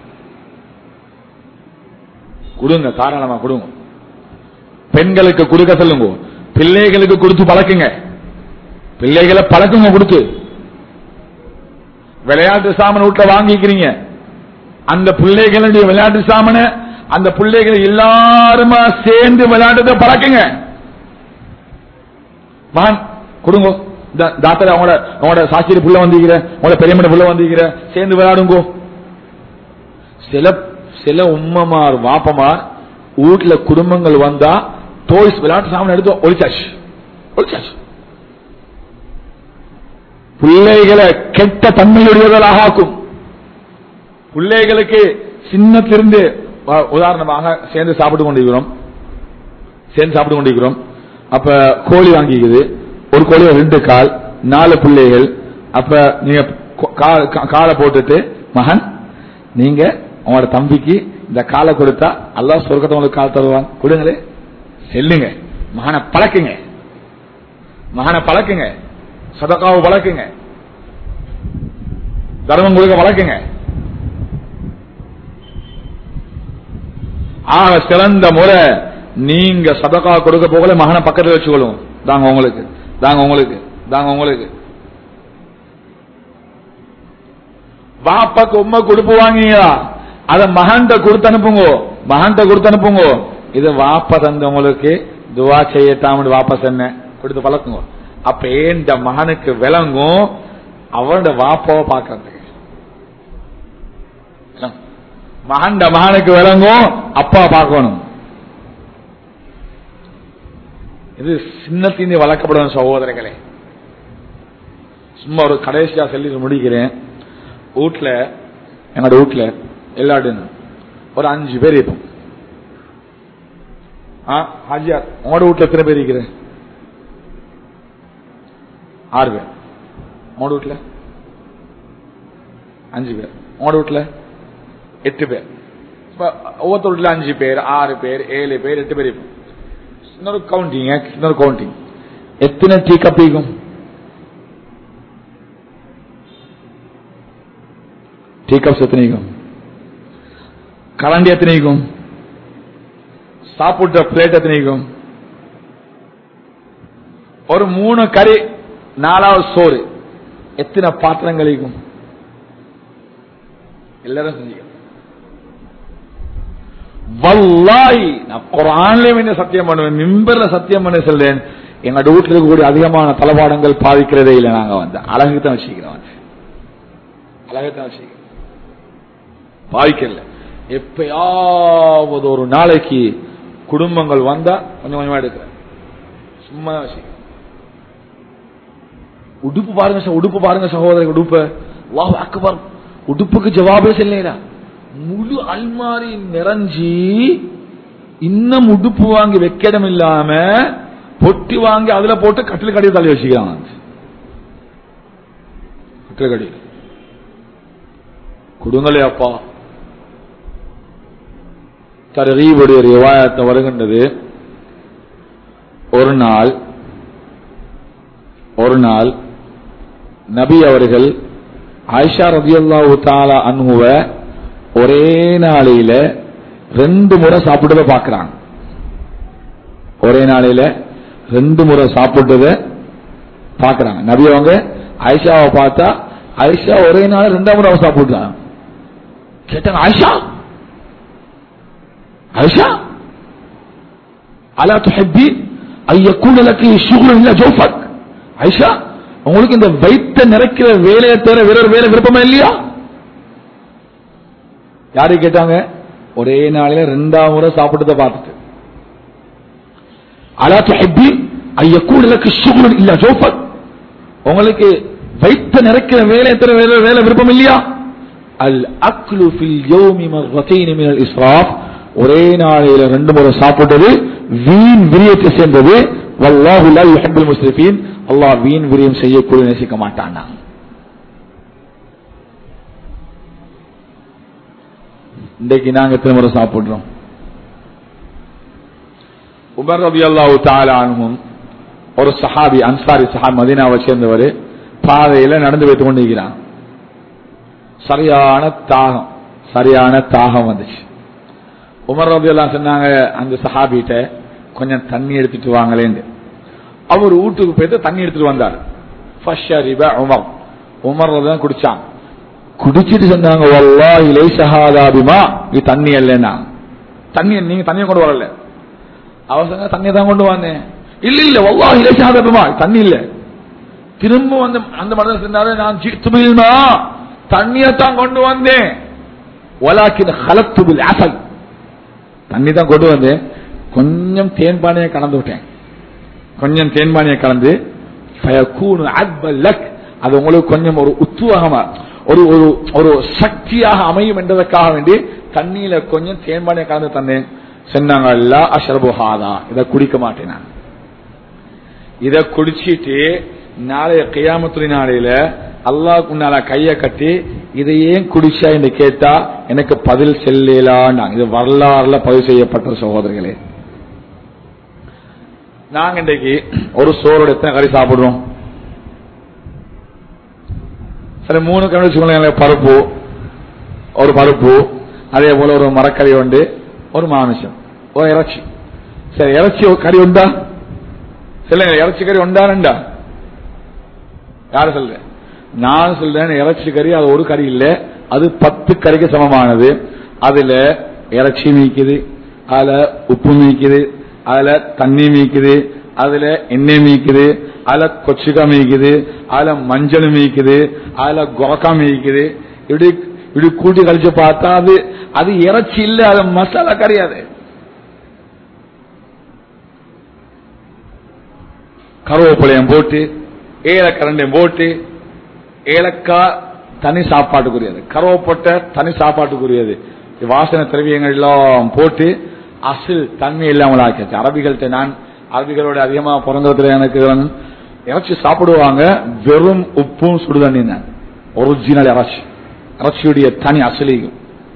கொடுங்க தாராளமா கொடுங்க பெண்களுக்கு கொடுக்க சொல்லுங்க பிள்ளைகளுக்கு கொடுத்து பழக்குங்க பிள்ளைகளை பழக்குங்க கொடுத்து விளையாட்டு சாமான் வீட்டுல வாங்கிக்கிறீங்க அந்த பிள்ளைகளுடைய விளையாட்டு சாமன அந்த பிள்ளைகள் எல்லாருமா சேர்ந்து விளையாட்டத்தை பழக்குங்க மகன் கொடுங்க இந்த- தாத்தா அவங்களோட அவங்களோட சாட்சியர் புள்ள வந்திருக்கிற உங்களோட பெரியமட புள்ள வந்திருக்கிற சேர்ந்து விளையாடுங்கோ சில சில உம்மமார் வாப்பமார் வீட்டுல குடும்பங்கள் வந்தா டோய்ஸ் விளையாட்டு சாமான் எடுத்து ஒழிச்சாச்சு ஒழிச்சாச்சு பிள்ளைகளை கெட்ட தன்மையுடையவர்களாக ஆக்கும் பிள்ளைகளுக்கு சின்னத்திலிருந்து வ- உதாரணமாக சேர்ந்து சாப்பிட்டு கொண்டிருக்கிறோம் சேர்ந்து சாப்பிட்டு கொண்டிருக்கிறோம் அப்ப கோழி வாங்கிக்குது ஒரு கோழி ரெண்டு கால் நாலு பிள்ளைகள் அப்ப நீங்க கொ- கா- கா- காலை போட்டுட்டு மகன் நீங்க உங்களோட தம்பிக்கு இந்த காலை கொடுத்தா அல்லாஹ் சொர்க்கத்தை உங்களுக்கு கால் தருவான் கொடுங்களே செல்லுங்க மகனை பழக்குங்க மகனை பழக்குங்க சதக்காவை பழக்குங்க தர்மம் கொடுக்க வளர்க்குங்க ஆக சிறந்த முறை நீங்க சதகா கொடுக்க போகல மகனை பக்கத்துல வச்சுக்கொள்ளும் தாங்க உங்களுக்கு தாங்க உங்களுக்கு தாங்க உங்களுக்கு வாப்பாக்கு உண்மை கொடுப்பு வாங்கியா அத மகன்கிட்ட கொடுத்து அனுப்புங்க மகன்கிட்ட கொடுத்து அனுப்புங்க இது வாப்பா தந்தவங்களுக்கு துவா செய்யட்டாம்னு வாப்பா சொன்ன கொடுத்து பழக்குங்க அப்ப ஏன் இந்த மகனுக்கு விளங்கும் அவனோட வாப்பாவை பார்க்கறதுக்கு மகன்ட மகனுக்கு விளங்கும் அப்பா பார்க்கணும் இது சின்னத்தின் வளர்க்கப்படும் சகோதரர்களே சும்மா ஒரு கடைசியா சொல்லி முடிக்கிறேன் வீட்டுல என்னோட வீட்டுல எல்லாரும் ஒரு அஞ்சு பேர் இருப்போம் ஆ, ஹாஜியார் உங்களோட வீட்டுல எத்தனை பேர் இருக்கிறேன் ஆறு பேர் உங்களோட வீட்டுல அஞ்சு பேர் உங்களோட வீட்டுல எட்டு பேர் இப்ப ஒவ்வொருத்தர் வீட்டுல அஞ்சு பேர் ஆறு பேர் ஏழு பேர் எட்டு பேர் இருப்போம் இன்னொரு கவுண்டிங் இன்னொரு கவுண்டிங் எத்தனை டீ கப் இருக்கும் டீ கப்ஸ் எத்தனை இருக்கும் கரண்டி எத்தனை இருக்கும் சாப்பிட்ட பிளேட் எத்தனை இருக்கும் ஒரு மூணு கறி நாலாவது சோறு எத்தனை பாத்திரங்கள் இருக்கும் எல்லாரும் செஞ்சீங்க வல்லாய் நான் குரான்லயும் என்ன சத்தியம் பண்ணுவேன் மிம்பர்ல சத்தியம் பண்ண சொல்றேன் எங்களோட வீட்டுல இருக்கக்கூடிய அதிகமான தளபாடங்கள் பாதிக்கிறதே இல்லை நாங்க வந்து அழகு தான் வச்சுக்கிறோம் வந்து. அழகு தான் வச்சுக்கிறோம் பாதிக்கல எப்பயாவது ஒரு நாளைக்கு குடும்பங்கள் வந்தா கொஞ்சம் கொஞ்சமா எடுக்கிறேன் சும்மா தான் வச்சுக்கிறேன் உடுப்பு பாருங்க ச- உடுப்பு பாருங்க சகோதரர் உடுப்பு வாஹ் அக்பர் உடுப்புக்கு ஜவாபே சொல்லலா முழு அல்மாரி நிறைஞ்சி இன்னும் உடுப்பு வாங்கி வைக்கடம் இல்லாம பொட்டி வாங்கி அதுல போட்டு கட்டில் கடையை தள்ளி வச்சுக்கிறாங்க கட்டில் கடி கொடுங்களே அப்பா தரகீபுடைய ரிவாயத்தை வருகின்றது ஒரு நாள் ஒரு நாள் நபி அவர்கள் ஆயிஷா ரதியல்லாஹு தாலா அன்ஹுவ ஒரே நாளையில ரெண்டு முறை சாப்பிட்டத பாக்குறாங்க ஒரே நாளையில ரெண்டு முறை சாப்பிட்டத பாக்குறாங்க நபி அவங்க ஆயிஷாவை பார்த்தா ஆயிஷா ஒரே நாள் ரெண்டாம் முறை அவ சாப்பிட்டாங்க கேட்டாங்க ஆயிஷா ஆயிஷா அலா துஹப்பி ஐயக்கூட லக்கு ஷுகுல் இல்ல ஜோஃபக் ஐஷா உங்களுக்கு இந்த வைத்த நிறைக்கிற வேலையை தவிர வேற வேலை விருப்பமா இல்லையா யாரு கேட்டாங்க ஒரே நாளில ரெண்டாம் முறை சாப்பிட்டதை பார்த்துட்டு அலா துஹப்பி ஐயக்கூட லக்கு ஷுகுல் இல்ல ஜோஃபக் உங்களுக்கு வைத்த நிறைக்கிற வேலையை தவிர வேற வேலை விருப்பம் இல்லையா அல் அக்லு ஃபில் யௌமி மர்ரத்தைன் மினல் இஸ்ராஃப் ஒரே நாளையில ரெண்டு முறை சாப்பிட்டது வீண் விரியத்தை சேர்ந்தது வல்லாஹு லா யுஹிப்புல் முஸ்ரிஃபீன் அல்லாஹ் வீண் விரியம் செய்யக்கூடிய நேசிக்க மாட்டானா இன்றைக்கு நாங்க எத்தனை முறை சாப்பிடுறோம் உமர் ரபி அல்லாஹு தாலானும் ஒரு சஹாபி அன்சாரி சஹாபி மதீனாவை சேர்ந்தவர் பாதையில நடந்து வைத்துக் கொண்டிருக்கிறான் சரியான தாகம் சரியான தாகம் வந்துச்சு உமர் ரபி எல்லாம் சொன்னாங்க அந்த சஹாபிட்ட கொஞ்சம் தண்ணி எடுத்துட்டு வாங்களேன்னு அவர் வீட்டுக்கு போயிட்டு தண்ணி எடுத்துட்டு வந்தார் ஃபஷரிப உமர் உமர் ரபி தான் குடிச்சான் குடிச்சிட்டு சொன்னாங்க வல்லாஹி லைஸ ஹாதா பிமா இது தண்ணி இல்லைன்னா தண்ணி நீங்க தண்ணியை கொண்டு வரல அவர் சொன்னா தண்ணியை தான் கொண்டு வந்தேன் இல்ல இல்ல வல்லாஹி லைஸ ஹாதா பிமா தண்ணி இல்ல திரும்ப வந்து அந்த மனிதன் சொன்னாரு நான் ஜித்துமில்மா தண்ணியை தான் கொண்டு வந்தேன் வலாக்கின் ஹலத்து பில் அசல் தண்ணி தான் கொண்டு வந்தேன் கொஞ்சம் தேன்பானையை கலந்து விட்டேன் கொஞ்சம் தேன்பானையை கலந்து ஃபயகூனு அக்பல் லக் அது உங்களுக்கு கொஞ்சம் ஒரு உத்துவகமா ஒரு ஒரு ஒரு சக்தியாக அமையும் என்பதற்காக வேண்டி தண்ணியில கொஞ்சம் தேன்பானையை கலந்து தந்தேன் சொன்னாங்க அல்லா அஷரபு ஹாதா இதை குடிக்க மாட்டேன் நான் இதை குடிச்சிட்டு நாளைய கையாமத்துறை நாளையில அல்லாஹ்க்கு முன்னால கைய கட்டி இதை ஏன் குடிச்சா என்று கேட்டா எனக்கு பதில் செல்லலான்னாங்க இது வரலாறுல பதிவு செய்யப்பட்ட சகோதரர்களே நாங்க இன்றைக்கு ஒரு சோறோட எத்தனை கறி சாப்பிடுறோம் சரி மூணு கறி வச்சுக்கோங்களேன் பருப்பு ஒரு பருப்பு அதே போல ஒரு மரக்கறி உண்டு ஒரு மாமிசம் ஒரு இறைச்சி சரி இறைச்சி ஒரு கறி உண்டா சொல்லுங்க இறைச்சி கறி உண்டா ரெண்டா யாரு சொல்றேன் நான் சொல்றேன் இறைச்சி கறி அது ஒரு கறி இல்ல அது பத்து கறிக்கு சமமானது அதுல இறைச்சி மீக்குது அதுல உப்பு மீக்குது அதுல தண்ணி மீக்குது அதுல எண்ணெய் மீக்குது அதுல கொச்சிக்கா மீக்குது அதுல மஞ்சள் மீக்குது அதுல கொரக்கா மீக்குது இப்படி இப்படி கூட்டி கழிச்சு பார்த்தா அது அது இறைச்சி இல்ல அது மசாலா கறி அது கருவேப்பிலையம் போட்டு ஏலக்கரண்டையும் போட்டு ஏலக்காய் தனி சாப்பாட்டுக்குரியது கருவப்பட்ட தனி சாப்பாட்டுக்குரியது வாசனை திரவியங்கள் எல்லாம் போட்டு அசில் தன்மை இல்லாமல் ஆக்கியாச்சு அரபிகள்கிட்ட நான் அரபிகளோட அதிகமா பிறந்ததுல எனக்கு இறைச்சி சாப்பிடுவாங்க வெறும் உப்பும் சுடுதண்ணி தான் ஒரிஜினல் இறைச்சி இறைச்சியுடைய தனி அசலியும்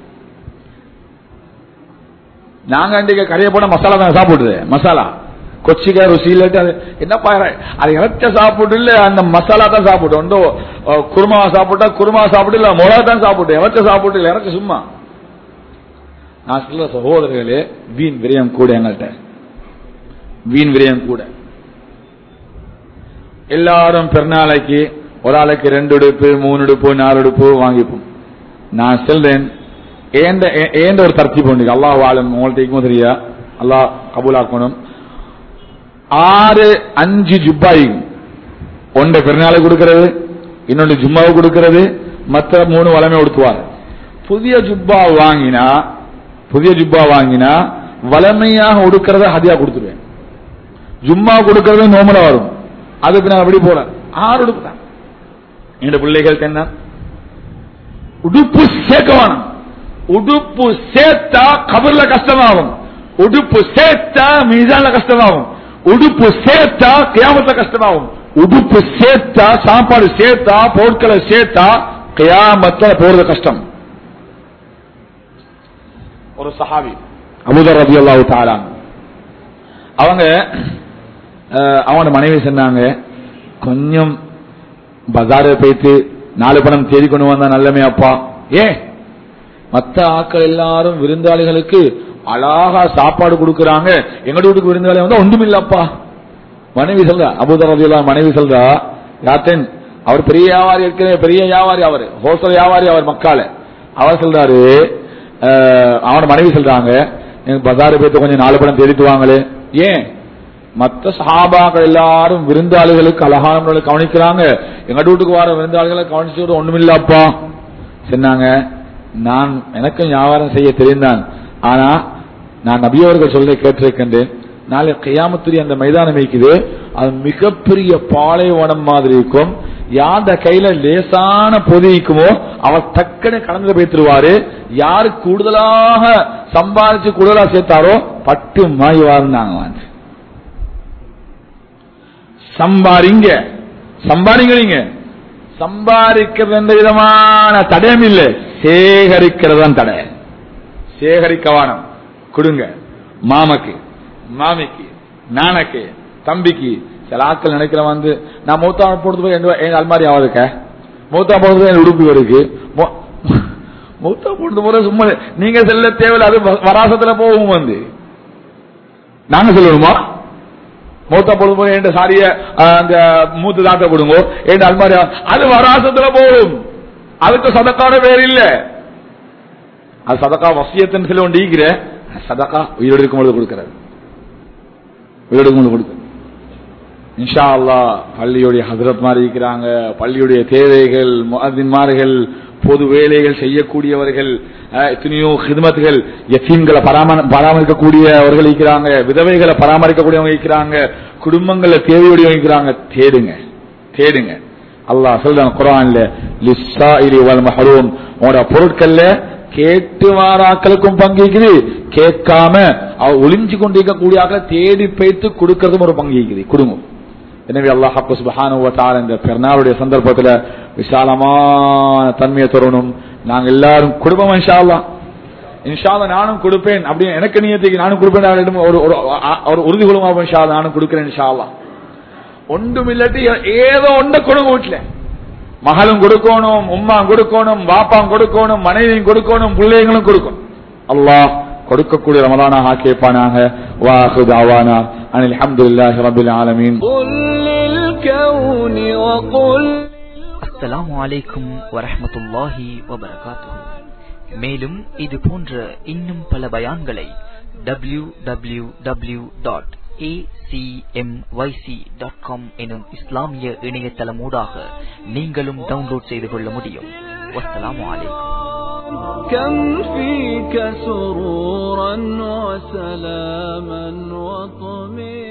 நாங்க இன்றைக்கு கறியை போட மசாலா தான் சாப்பிடுது மசாலா கொச்சிக்காய் ருசி இல்லாட்டி அது என்னப்பா அது இறைச்ச சாப்பிட்டு இல்ல அந்த மசாலா தான் சாப்பிட்டு ஒன்றோ குருமா சாப்பிட்டா குருமா சாப்பிட்டு இல்ல மிளகா தான் சாப்பிட்டு இறைச்ச சாப்பிட்டு இல்ல இறைச்ச சும்மா நான் சொல்ல சகோதரர்களே வீண் விரயம் கூட எங்கள்கிட்ட வீண் விரயம் கூட எல்லாரும் பெருநாளைக்கு ஒரு ஆளுக்கு ரெண்டு உடுப்பு மூணு உடுப்பு நாலு உடுப்பு வாங்கிப்போம் நான் சொல்றேன் ஏண்ட ஏண்ட ஒரு தர்த்தி உண்டு அல்லாஹ் வாழும் உங்கள்ட்ட தெரியா அல்லாஹ் கபூலாக்கணும் ஆறு அஞ்சு ஜுப்பாய் ஒன்றை பெருநாளை கொடுக்கிறது இன்னொன்று ஜும்மாவை கொடுக்கிறது மற்ற மூணு வளமை கொடுத்துவார் புதிய ஜுப்பா வாங்கினா புதிய ஜுப்பா வாங்கினா வளமையாக உடுக்கிறத ஹதியா கொடுத்துருவேன் ஜும்மா கொடுக்கறது நோமலா வரும் அதுக்கு நான் அப்படி போல ஆறு உடுப்பு தான் எங்க பிள்ளைகள் என்ன உடுப்பு சேர்க்க வேணும் உடுப்பு சேர்த்தா கபர்ல கஷ்டமாகும் உடுப்பு சேர்த்தா மீசான்ல கஷ்டமாகும் உடுப்பு சேர்த்தா கியாமத்துல கஷ்டமாகும் உடுப்பு சேர்த்தா சாப்பாடு சேர்த்தா பொருட்களை சேர்த்தா கியாமத்துல போறது கஷ்டம் ஒரு சஹாபி அபுதர் ரபி அல்லாஹு தாலா அவங்க அவனோட மனைவி சொன்னாங்க கொஞ்சம் பஜார போயிட்டு நாலு பணம் தேடி கொண்டு வந்தா நல்லமே அப்பா ஏன் மத்த ஆக்கள் எல்லாரும் விருந்தாளிகளுக்கு அழகா சாப்பாடு கொடுக்கறாங்க எங்க வீட்டுக்கு விருந்தாளி வந்தா ஒன்றுமில்லப்பா மனைவி சொல்றா அபுதர் ரபியுல்லா மனைவி சொல்றா யாத்தன் அவர் பெரிய வியாபாரி இருக்கிற பெரிய வியாபாரி அவர் ஹோட்டல் வியாபாரி அவர் மக்கால அவர் சொல்றாரு அவனோட மனைவி சொல்றாங்க எனக்கு பஜாரு போயிட்டு கொஞ்சம் நாலு படம் தேடிட்டு வாங்களே ஏன் மத்த சஹாபாக்கள் எல்லாரும் விருந்தாளிகளுக்கு அழகான முறையில் கவனிக்கிறாங்க எங்க வீட்டுக்கு வர விருந்தாளிகளை கவனிச்சுட்டு ஒண்ணுமில்லப்பா சொன்னாங்க நான் எனக்கும் வியாபாரம் செய்ய தெரிந்தான் ஆனா நான் நபியவர்கள் சொல்ல கேட்டிருக்கின்றேன் நாளை கையாமத்துரி அந்த மைதானம் இருக்குது அது மிகப்பெரிய பாலைவனம் மாதிரி இருக்கும் யார்த கையில லேசான பொதிக்குமோ அவர் டக்குன்னு கடந்து போய்த்துருவாரு யாரு கூடுதலாக சம்பாதிச்சு கூடுதலா சேர்த்தாரோ பட்டு மாய்வாருன்னாங்க வந்து சம்பாரிங்க சம்பாதிங்க நீங்க சம்பாதிக்கிறது எந்த விதமான தடயம் இல்லை சேகரிக்கிறது தான் தடை சேகரிக்க வானம் கொடுங்க மாமக்கு மாமிக்கு நானக்கு தம்பிக்கு சில ஆட்கள் நினைக்கிற வந்து நான் மூத்தா போடுறது போய் என் என் அல்மாரி ஆகுதுக்க மூத்தா போடுறது போய் என் உடுப்பு இருக்கு மொ- மூத்தா போடுறது போற சும்மா நீங்க செல்ல தேவையில்ல அது வ- வராசத்துல போகும் வந்து நாங்க சொல்லணுமா மூத்தா பொழுது போய் என் சாரிய அஹ், அந்த மூத்து தாத்த கொடுங்க என் அல்மாரி அது வராசத்துல போகும் அதுக்கு சதக்கான பேர் இல்ல அது சதக்கா வசியத்தின் சொல்லி ஒன்று ஈகிற சதக்கா உயிரோடு இருக்கும் பொழுது கொடுக்கிறது உயிரோடு இருக்கும் பொழுது கொடுக்கிறது இன்ஷா அல்லாஹ் பள்ளியுடைய ஹசரத் மாதிரி இருக்கிறாங்க பள்ளியுடைய தேவைகள் முஅத்தின்மார்கள் பொது வேலைகள் செய்யக்கூடியவர்கள் அஹ், எத்தனையோ ஹிதமத்துகள் யத்தீம்களை பராம- பராமரிக்கக்கூடியவர்கள் இருக்கிறாங்க விதவைகளை பராமரிக்கக்கூடியவங்க இருக்கிறாங்க குடும்பங்கள்ல தேவையுடையவங்க இருக்கிறாங்க தேடுங்க தேடுங்க அல்லாஹ் சொல்றான் குரான்ல லிஸ்ஸாயிலி வல் மஹரூம் உங்களோட பொருட்கள்ல கேட்டு வாராக்களுக்கும் பங்கு இருக்குது கேட்காம அவ ஒளிஞ்சு கொண்டிருக்கக்கூடிய ஆக்களை தேடி பைத்து கொடுக்கறதும் ஒரு பங்கு இருக்குது கொடுங்க எனவே அல்லாஹ் சுபஹானஹு வ தஆலா இந்த பெருநாளுடைய சந்தர்ப்பத்துல விசாலமான தன்மையை தரணும் நாங்க எல்லாரும் குடும்பம் இன்ஷா அல்லாஹ் இன்ஷா அல்லாஹ் நானும் கொடுப்பேன் அப்படின்னு எனக்கு நியத்துக்கு நானும் கொடுப்பேன் அவரிடம் ஒரு ஒரு ஒரு உறுதி கொள்ளுமா இன்ஷா அல்லாஹ் நானும் கொடுக்கிறேன் இன்ஷா அல்லாஹ் ஒன்றும் இல்லாட்டி ஏதோ ஒன்றை கொடுங்க வீட்டுல மகளும் கொடுக்கணும் உம்மா கொடுக்கணும் பாப்பாம் கொடுக்கணும் மனைவியும் கொடுக்கணும் பிள்ளைங்களும் கொடுக்கணும் அல்லாஹ் கொடுக்கக்கூடிய ரமலானாக ஆக்கியப்பானாக வாஹு தாவானா அனில் அல்ஹம்துலில்லாஹி ரப்பில் ஆலமீன் قل للكون وقل அஸ்ஸலாமு அலைக்கும் வரஹ்மத்துல்லாஹி வபரகாத்துஹு மேலும் இது போன்ற இன்னும் பல பயான்களை W W W dot dot com எனும் இஸ்லாமிய இணையதளமூடாக நீங்களும் டவுன்லோட் செய்து கொள்ள முடியும் வஸ்ஸலாமு அலைக்கும் كم فيك سرورا وسلاما وطمئنا